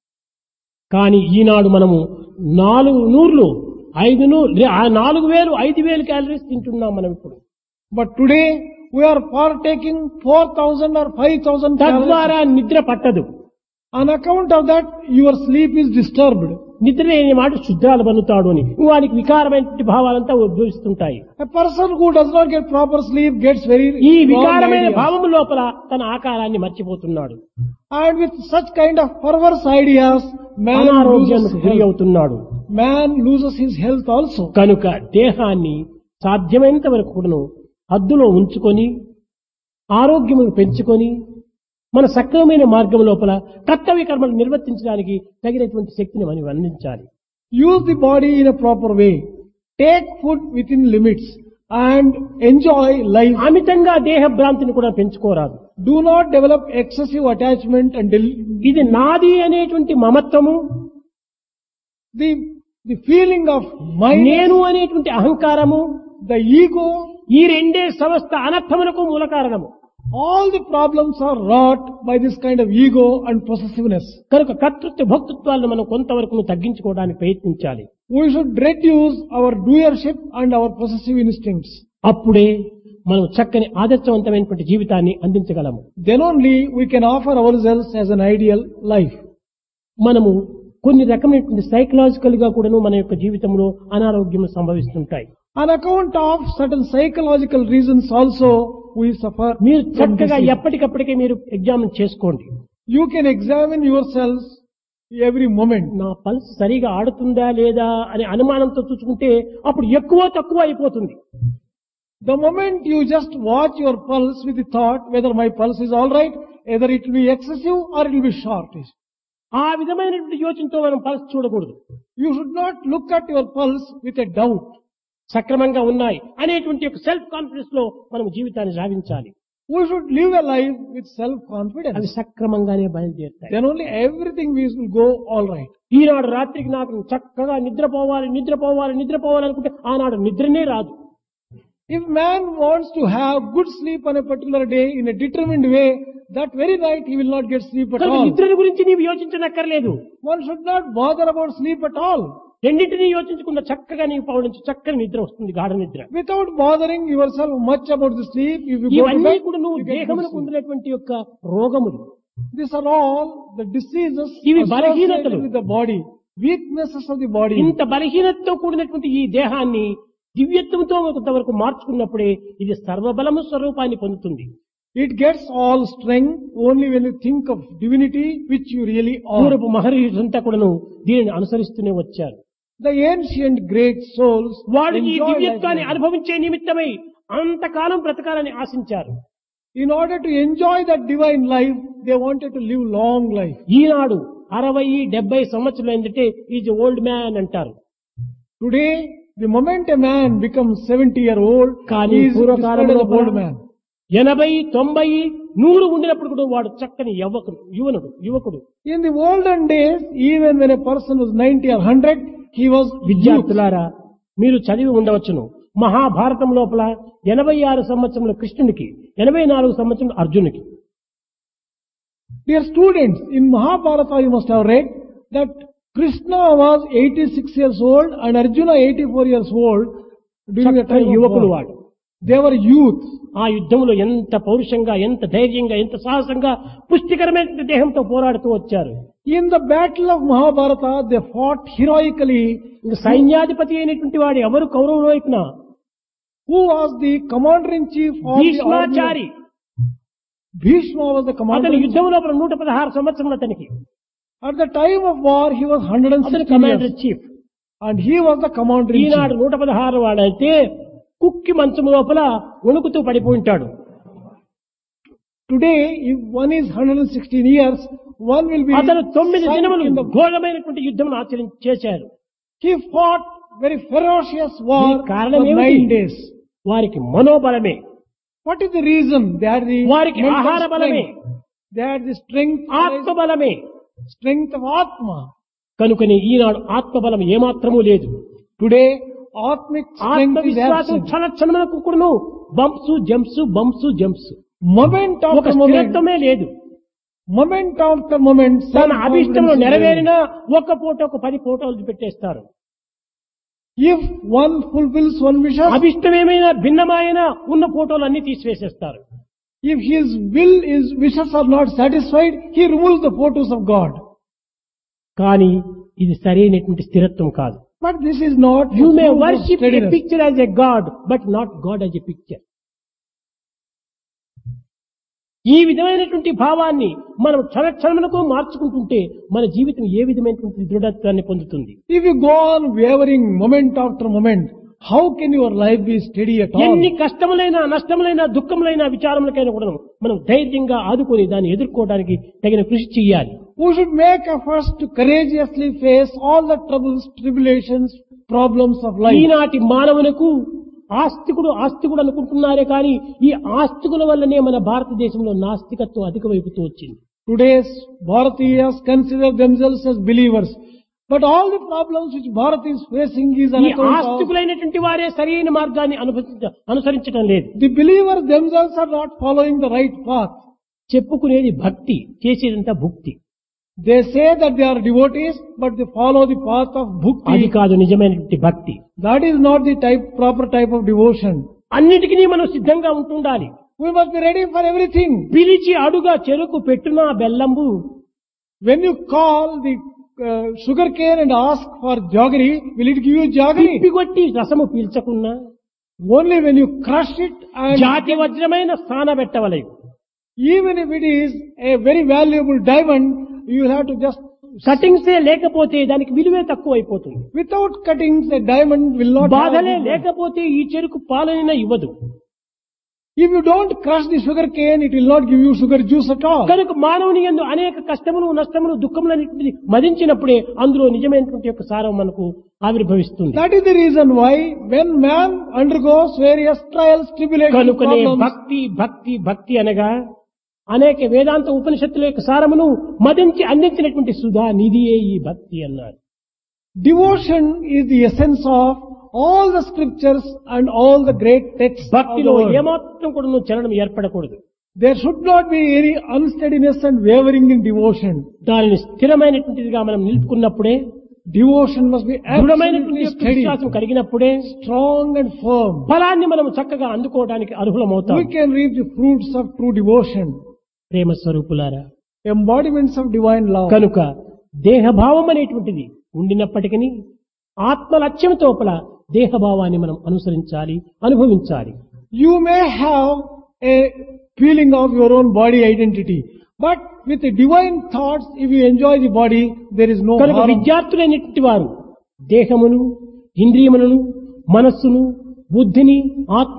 కానీ ఈనాడు మనము నాలుగు నూర్లు ఐదు నూరు ఆ నాలుగు వేలు ఐదు వేలు క్యాలరీస్ తింటున్నాం మనం ఇప్పుడు But today, we are partaking 4000 or 5000 calories. తద్వారా నిద్ర పట్టదు On account of that, your sleep is disturbed. నిద్ర లేని మాట శుద్ధాలు బనుతాడు అని వానికి వికారమైనటువంటి భావాలంతా ఉద్భవిస్తుంటాయి A person who does not get proper sleep gets very ఈ wrong వికారమైన ideas. భావము లోపల తన ఆకారాన్ని మర్చిపోతున్నాడు And with such kind of perverse ideas, man అనారోగ్యానికి loses గురి health. అవుతున్నాడు Man loses his health also. కనుక దేహాన్ని సాధ్యమైనంత వరకు కూడాను హద్దులో ఉంచుకొని ఆరోగ్యమును పెంచుకొని మన సక్రమమైన మార్గం లోపల కర్తవ్య కర్మలు నిర్వర్తించడానికి తగినటువంటి శక్తిని మనం అందించాలి Use the body in a proper way. Take food within limits and enjoy life. అమితంగా దేహ భ్రాంతిని కూడా పెంచుకోరాదు Do not develop excessive attachment and del- ఇది నాది అనేటువంటి మమత్వము the, the feeling of mind, నేను అనేటువంటి అహంకారము the ego, ఈ రెండే సమస్త అనర్థములకు మూల కారణము all the problems are wrought by this kind of ego and possessiveness. కనుక కర్తృత్వ భక్తృత్వాలను మనం కొంతవరకు తగ్గించుకోవడానికి ప్రయత్నించాలి We should reduce our doership and our possessive instincts. అప్పుడే మనం చక్కని ఆదర్శవంతమైనటువంటి జీవితాన్ని అందించగలము Then only we can offer ourselves as an ideal life. మనము కొన్ని రకమైనటువంటి సైకలాజికల్ గా కూడాను మన యొక్క జీవితంలో అనారోగ్యం సంభవిస్తుంటాయి On account of certain psychological reasons also, we suffer. మీరు from చక్కగా disease. ఎప్పటికప్పటికే మీరు ఎగ్జామిన్ చేసుకోండి You can examine yourselves every moment. నా పల్స్ సరిగా ఆడుతుందా లేదా అనే అనుమానంతో చూసుకుంటే అప్పుడు ఎక్కువ తక్కువ అయిపోతుంది The moment you just watch your pulse with the thought whether my pulse is alright, either it will be excessive or it will be shortish. ఆ విధమైనటువంటి యోచనతో మనం పల్స్ చూడకూడదు You should not look at your pulse with a doubt. సక్రమంగా ఉన్నాయి అనేటువంటి ఒక self confidence లో మనం జీవితాన్ని సాగించాలి We should live a life with అవి self-confidence. సక్రమంగానే బయలుదేరుతాయి Then only everything will go alright. ఈనాడు రాత్రికి నాకు చక్కగా నిద్రపోవాలి నిద్రపోవాలి నిద్రపోవాలి అనుకుంటే ఆనాడు నిద్రనే రాదు If man wants to have good sleep on a particular day in a determined way, that very night he will not get sleep at కనుక all. నిద్రని గురించి నీవు యోచించనక్కర్లేదు One should not bother about sleep at all. రెండింటినీ యోచించకుండా చక్కగా నీవు పవడించి చక్కని నిద్ర వస్తుంది గాఢ నిద్ర Without bothering yourself much about the sleep, if you go to ఇవన్నీ bed, కూడా నువ్వు you get good దేహమునకు sleep. ఉండినటువంటి యొక్క రోగములు These are all the diseases ఇవి associated బలహీనతలు. with the body, weaknesses of the body. ఇంత బలహీనతతో కూడినటువంటి ఈ దేహాన్ని దివ్యత్వంతో కొంతవరకు మార్చుకున్నప్పుడే ఇది సర్వబలము స్వరూపాన్ని పొందుతుంది It gets all strength only when you think of divinity, which you really are. పూర్వపు మహర్షులంతా కూడాను దీనిని అనుసరిస్తూనే వచ్చారు The ancient great souls వాడు ఈ enjoy దివ్యత్వాన్ని life. అనుభవించే నిమిత్తమై అంతకాలం బ్రతకాలని ఆశించారు In order to enjoy that divine life, they wanted to live long life. ఈనాడు అరవై డెబ్బై సంవత్సరాలు ఏంటంటే ఈజ్ ఓల్డ్ మ్యాన్ అంటారు Today, the moment a man becomes 70 year old, కానీ he is described as పూర్వకాలంలో an old man. ఎనభై తొంభై నూరు ఉండినప్పుడు కూడా వాడు చక్కని యువకుడు యువనుడు యువకుడు In the olden days, even when a person was 90 or 100, he was youth. విద్యార్థులారా మీరు చదివి ఉండవచ్చును మహాభారతం లోపల ఎనభై ఆరు సంవత్సరముల కృష్ణునికి ఎనభై నాలుగు సంవత్సరం అర్జునునికి Dear students, in Mahabharata you must have read that Krishna was 86 years old and Arjuna 84 years old during the చక్కని time of యువకులు war. వాడు They were youth. ఆ యుద్ధంలో ఎంత పౌరుషంగా ఎంత ధైర్యంగా ఎంత సాహసంగా పుష్టికరమైన దేహంతో పోరాడుతూ వచ్చారు In the battle of Mahabharata, they fought heroically. ఇంక సైన్యాధిపతి అయినటువంటి వాడు ఎవరు కౌరవుల వైపున Who was the commander-in-chief of the army? Bhishmachari Bhishma was the commander. అతని యుద్ధం లోపల నూట పదహారు సంవత్సరం అతనికి At the time of war, he was అతని 160 commander years. Chief And he was the commander-in-chief. ఈనాడు నూట పదహారు వాడైతే కుక్కి మంచం లోపల వణుకుతూ పడిపోయి ఉంటాడు Today, if one is 116 years, one will be అతను తొమ్మిది sunk దినములు in the ఘోరమైనటువంటి యుద్ధం ఆచరించి చేశారు He fought very ferocious war ఈ కారణం for ఏమిటి? nine days. వారికి మనోబలమే What is the reason? They had the వారికి mental ఆహార బలమే strength. They had the strength, ఆత్మబలమే strength of Atma. కనుకని ఈనాడు ఆత్మబలం ఏమాత్రమూ లేదు Today, Atmic strength is ఆత్మవిశ్వాసం absent. క్షణ క్షణములకు కూడాను bumps jumps bumps jumps Moment ఒక after moment, స్థిరత్వమే లేదు moment after moment, తన అభిష్టంలో self-confidence is there. నెరవేరినా ఒక ఫోటో ఒక పది ఫోటోలు పెట్టేస్తారు If one fulfills one wishes, అభిష్టం ఏమైనా భిన్నమైన ఉన్న ఫోటోలు అన్ని తీసివేసేస్తారు if his will, his wishes are not satisfied, he removes the photos of God. కానీ ఇది సరైనటువంటి స్థిరత్వం కాదు But this is not you the may proof of worship a steadiness. Picture as a God but not God as a picture ఈ విధమైనటువంటి భావాన్ని మనం క్షణ క్షణములకు మార్చుకుంటుంటే మన జీవితం ఏ విధమైనటువంటి దృఢత్వాన్ని పొందుతుంది If you go on wavering moment after moment, how can your life be steady at all? ఎన్ని కష్టములైనా నష్టములైనా దుఃఖములైన విచారములకైనా కూడా మనం ధైర్యంగా ఆదుకొని దాన్ని ఎదుర్కోవడానికి తగిన కృషి చేయాలి We should make efforts to courageously face all the troubles, tribulations, problems of life. ఈనాటి మానవులకు ఆస్తికుడు ఆస్తికుడు అనుకుంటున్నారే కానీ ఈ ఆస్తికుల వల్లనే మన భారతదేశంలో నాస్తికత్వం అధికమైపుతూ వచ్చింది Today's Bharatiyas consider themselves as believers. But all the problems which Bharat is facing is on ఈ account of ఆస్తికులైనటువంటి వారే సరైన మార్గాన్ని అనుభవించ అనుసరించడం లేదు the believers themselves are not following the right path. చెప్పుకునేది భక్తి చేసేదంతా భుక్తి They say that they are devotees, but they follow the path of అది bhakti. కాదు నిజమైనటువంటి భక్తి That is not the type, proper type of devotion. అన్నిటికీ మనం సిద్ధంగా ఉంటుండాలి We must be ready for everything. పిలిచి అడుగా చెరుకు పెట్టునా బెల్లంబు When you call the uh, sugar cane and ask for jaggery, will it give you jaggery? తిప్పికొట్టి రసము పీల్చకున్నా Only when you crush it and జాతి వజ్రమైన స్థాన పెట్టవలేదు even if it is a very valuable diamond, you will have to just, కటింగ్సే లేకపోతే దానికి విలువే తక్కువ అయిపోతుంది without cuttings, a diamond will not have బాధలే value. లేకపోతే ఈ చెరుకు పాలైనా ఇవ్వదు If you don't crush the sugar cane, it will not give you sugar juice at all. కనుక మానవుని ఎందు అనేక కష్టములు నష్టములు దుఃఖములు అనేటువంటిది మదించినప్పుడే అందులో నిజమైనటువంటి యొక్క సారం మనకు ఆవిర్భవిస్తుంది That is the reason why when man undergoes various trials, tribulations, కనుకనే problems, భక్తి భక్తి భక్తి అనగా అనేక వేదాంత ఉపనిషత్తుల యొక్క సారమును మదించి అందించినటువంటి సుధా నిధియే ఈ భక్తి అన్నారు devotion is the essence of all the scriptures and all the great texts of the భక్తిలో world. ఏమాత్రం కూడా నువ్వు చలనం ఏర్పడకూడదు There should not be any unsteadiness and wavering in devotion. దానిని స్థిరమైనటువంటిదిగా మనం నిలుపుకున్నప్పుడే Devotion must be దృఢమైనటువంటి absolutely యొక్క steady, విశ్వాసం కలిగినప్పుడే strong and firm. ఫలాన్ని మనం చక్కగా అందుకోవడానికి అర్హులమవుతాం We can reap the fruits of true devotion, ప్రేమ స్వరూపులారా embodiments of divine love. కనుక దేహభావం అనేటువంటిది ఉండినప్పటికీ ఆత్మ లక్ష్యం తోపల దేహభావాన్ని మనం అనుసరించాలి అనుభవించాలి You may have a feeling of your own body identity, but with the divine thoughts, if you enjoy the body, there is no కనుక harm. విద్యార్థులైనటువంటి వారు దేహమును ఇంద్రియములను మనస్సును బుద్ధిని ఆత్మ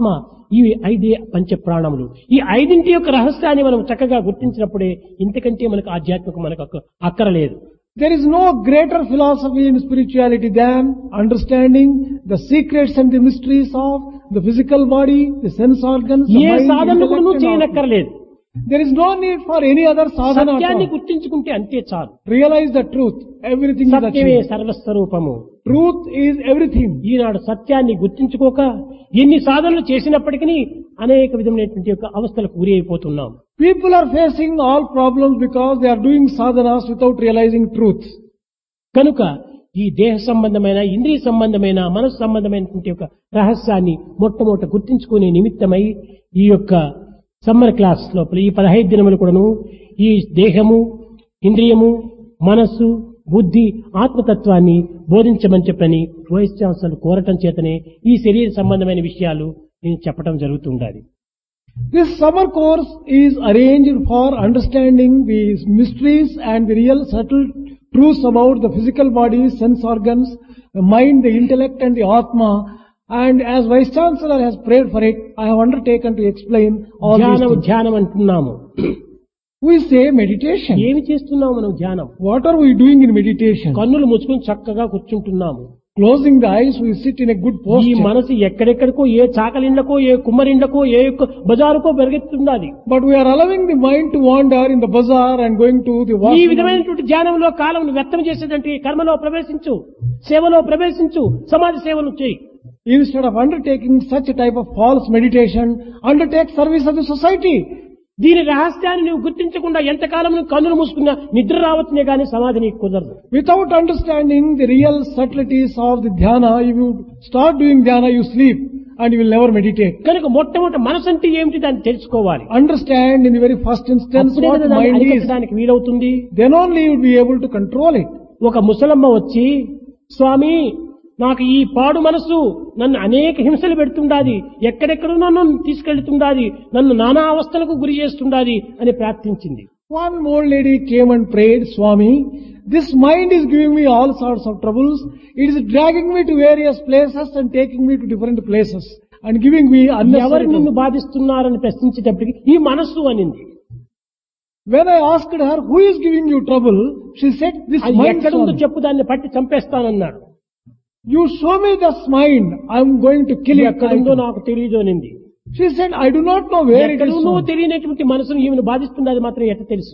ఇవి ఐదే పంచ ప్రాణములు ఈ ఐదింటి యొక్క రహస్యాన్ని మనం చక్కగా గుర్తించినప్పుడే ఇంతకంటే మనకు ఆధ్యాత్మిక మనకు అక్క- అక్కరలేదు There is no greater philosophy in spirituality than understanding the secrets and the mysteries of the physical body, the sense organs, the A mind, Sadhana intellect, కూడా and all. చేయనక్కర్లేదు There is no need for any other sadhana. at సత్యాన్ని all. గుర్తించుకుంటే అంతే చాలు Realize the truth. Everything is సత్యమే achieved. సర్వస్వరూపము Truth is everything. ఈనాడు సత్యాన్ని గుర్తించుకోక ఎన్ని సాధనలు చేసినప్పటికీ అనేక విధమైనటువంటి యొక్క అవస్థలకు గురి అయిపోతున్నాం People are facing all problems because they are doing sadhanas without realizing truth. కనుక ఈ దేహ సంబంధమైన ఇంద్రియ సంబంధమైన మనసు సంబంధమైనటువంటి యొక్క రహస్యాన్ని మొట్టమొదట గుర్తించుకునే నిమిత్తమై ఈ యొక్క సమ్మర్ క్లాస్ లోపల ఈ పదహైదు దినములు కూడాను ఈ దేహము ఇంద్రియము మనస్సు బుద్ధి ఆత్మతత్వాన్ని బోధించమని చెప్పని వైస్ ఛాన్సలర్ కోరటం చేతనే ఈ శరీర సంబంధమైన విషయాలు నేను చెప్పడం జరుగుతుండాలి This summer course is arranged for understanding these mysteries and the real subtle truths about the physical body, sense organs, the mind, the intellect and the Atma. And as Vice Chancellor has prayed for it, I have undertaken to explain all these ధ్యానం things. ధ్యానం అంటున్నాము We say meditation. ఏమి చేస్తున్నాము మనం ధ్యానం What are we doing in meditation? కన్నులు ముచ్చుకొని చక్కగా కూర్చుంటున్నాము Closing the eyes, we sit in a good ఈ posture. మనసు ఎక్కడెక్కడికో ఏ చాకలిండ్లకో ఏ కుమ్మరిండ్లకో ఏ యొక్క బజారుకో పెరిగెత్తుండాలి But we are allowing the mind to wander in the bazaar and going to the ఈ washroom. విధమైనటువంటి ధ్యానంలో కాలం వ్యక్తం చేసేటువంటి కర్మలో ప్రవేశించు సేవలో ప్రవేశించు సమాజ సేవలు చేయి Instead of undertaking such a type of false meditation, undertake service of the society. దీని రహస్యాన్ని నువ్వు గుర్తించకుండా ఎంతకాలం నువ్వు కన్నులు మూసుకున్నా నిద్ర రావచ్చునే గానీ సమాధి నీకు కుదరదు Without understanding the real subtleties of the dhyana, if you start doing dhyana, you sleep and you will never meditate. కనుక మొట్టమొదటి మనసు అంటే ఏమిటి దాన్ని తెలుసుకోవాలి Understand in the very first instance అప్పుడే what కదా దాన్ని mind is. అరికట్టడానికి వీలవుతుంది Then only you will be able to control it. ఒక ముసలమ్మ వచ్చి స్వామి నాకు ఈ పాడు మనసు నన్ను అనేక హింసలు పెడుతుండాది ఎక్కడెక్కడో నన్ను తీసుకెళ్తుండాది నన్ను నానా అవస్థలకు గురి చేస్తుండాది అని ప్రార్థించింది One old lady came and prayed, Swami, this mind is giving me all sorts of troubles. It is dragging me to various places and taking me to different places and giving me ఎవరు unnecessary నిన్ను trouble. బాధిస్తున్నారని ప్రశ్నించేటప్పటికి ఈ మనస్సు అనింది When I asked her, who is giving you trouble? She said, this అది mind. ఎక్కడుందో Swami. చెప్పు దాన్ని పట్టి చంపేస్తానన్నాడు You show me this mind. I am going to kill it. ఎక్కడుందో నాకు తెలియదు అనింది She said, I do not know where it is. ఎక్కడుందో Swami." తెలియనటువంటి మనసును ఈమెను బాధిస్తున్నది మాత్రం ఎట్ట తెలుసు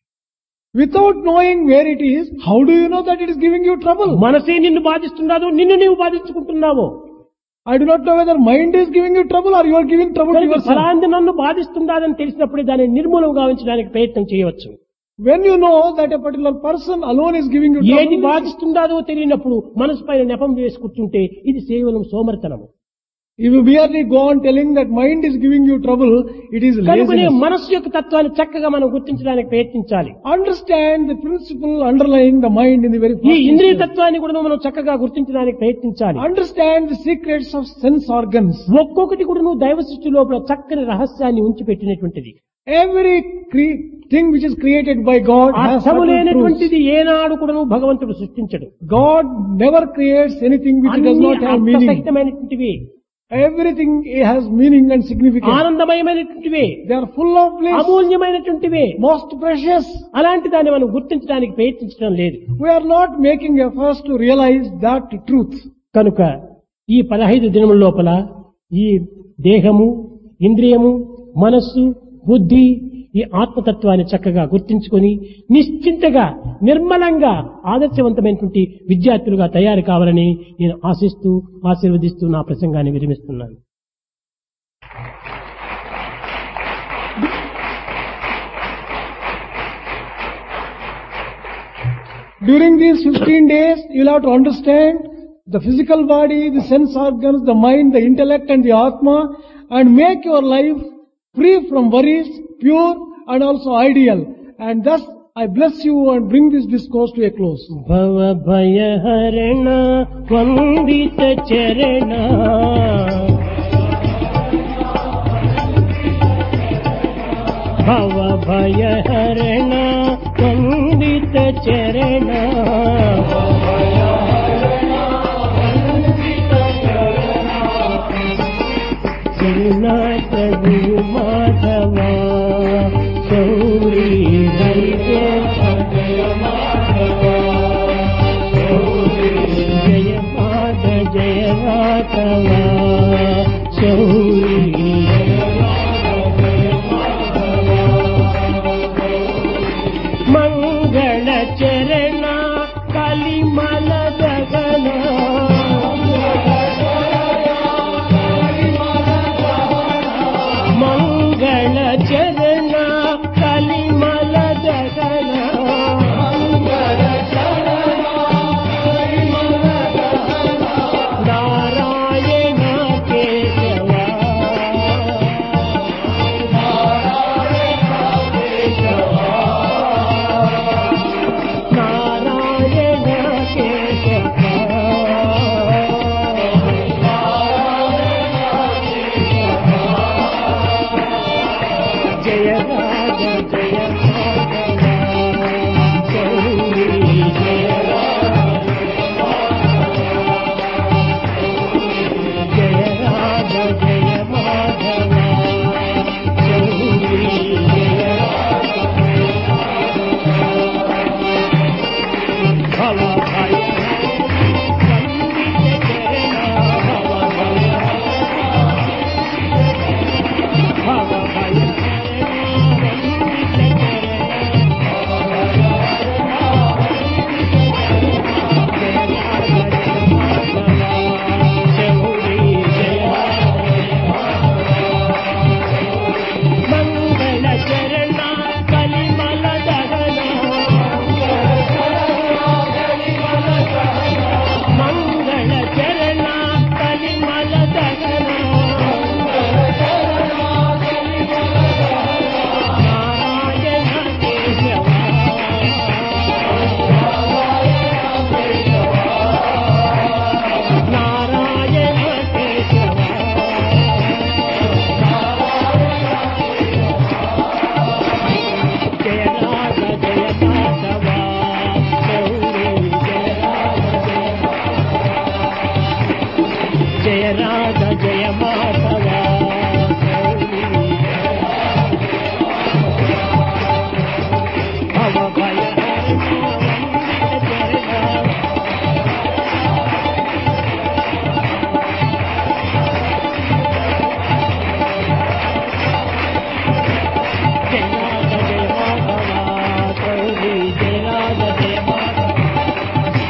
Without knowing where it is, how do you know that it is giving you trouble? మనసే నిన్ను బాధిస్తున్నాదో నిన్ను నీవు బాధించుకుంటున్నావో I do not know whether mind is giving you trouble or you are giving trouble to కనుక yourself. ఫలాంది నన్ను బాధిస్తుందాదని తెలిసినప్పుడే దాన్ని నిర్మూలం గావించడానికి ప్రయత్నం చేయవచ్చు When you know that a particular person alone is giving you ఏది trouble, బాధిస్తుందాదో తెలియనప్పుడు మనసు పైన నెపం వేసి కూర్చుంటే ఇది కేవలం సోమర్తనము if you merely go on telling that mind is giving you trouble, it is కనుకనే laziness. మనస్సు యొక్క తత్వాన్ని చక్కగా మనం గుర్తించడానికి ప్రయత్నించాలి Understand the principle underlying the mind in the very ఈ first ఇంద్రియ instance. తత్వాన్ని కూడా మనం చక్కగా గుర్తించడానికి ప్రయత్నించాలి Understand the secrets of sense organs. ఒక్కొక్కటి కూడా నువ్వు దైవ సృష్టి లోపల చక్కని రహస్యాన్ని ఉంచి పెట్టినటువంటిది Every cre- thing which is created by God has అర్థము certain truths. లేనటువంటిది ఏనాడు కూడా నువ్వు భగవంతుడు సృష్టించడు God never creates anything which does అన్ని not have meaning. అర్థసహితమైనటువంటివి Everything has meaning and significance. ఆనందమయమైనటువంటివే They are full of bliss, అమూల్యమైనటువంటివే most precious. అలాంటి దాన్ని మనం గుర్తించడానికి ప్రయత్నించడం లేదు We are not making efforts to realize that truth. కనుక ఈ పదహైదు దినముల లోపల ఈ దేహము ఇంద్రియము మనస్సు బుద్ధి ఈ ఆత్మతత్వాన్ని చక్కగా గుర్తించుకొని నిశ్చింతగా నిర్మలంగా ఆదర్శవంతమైనటువంటి విద్యార్థులుగా తయారు కావాలని నేను ఆశిస్తూ ఆశీర్వదిస్తూ నా ప్రసంగాన్ని విరమిస్తున్నాను During these 15 days, you'll have to understand the physical body, the sense organs, the mind, the intellect and the Atma and make your life free from worries, pure and also ideal. And thus, I bless you and bring this discourse to a close. భవ భయ హరణ వందిత చరణ భవ భయ హరణ వందిత చరణ చిరునాడు రాధ జయ మాధవ భవ భయ జయ రాధ జయ మాధవ గౌరీ జయ రాధ జయ మాధవ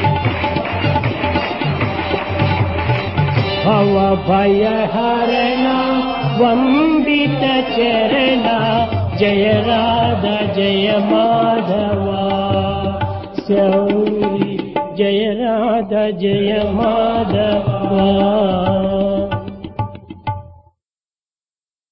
భవ భయ హరణ వందిత చరణ జయ రాధ జయ మాధవ శౌరి జయ రాధ జయ మాధవ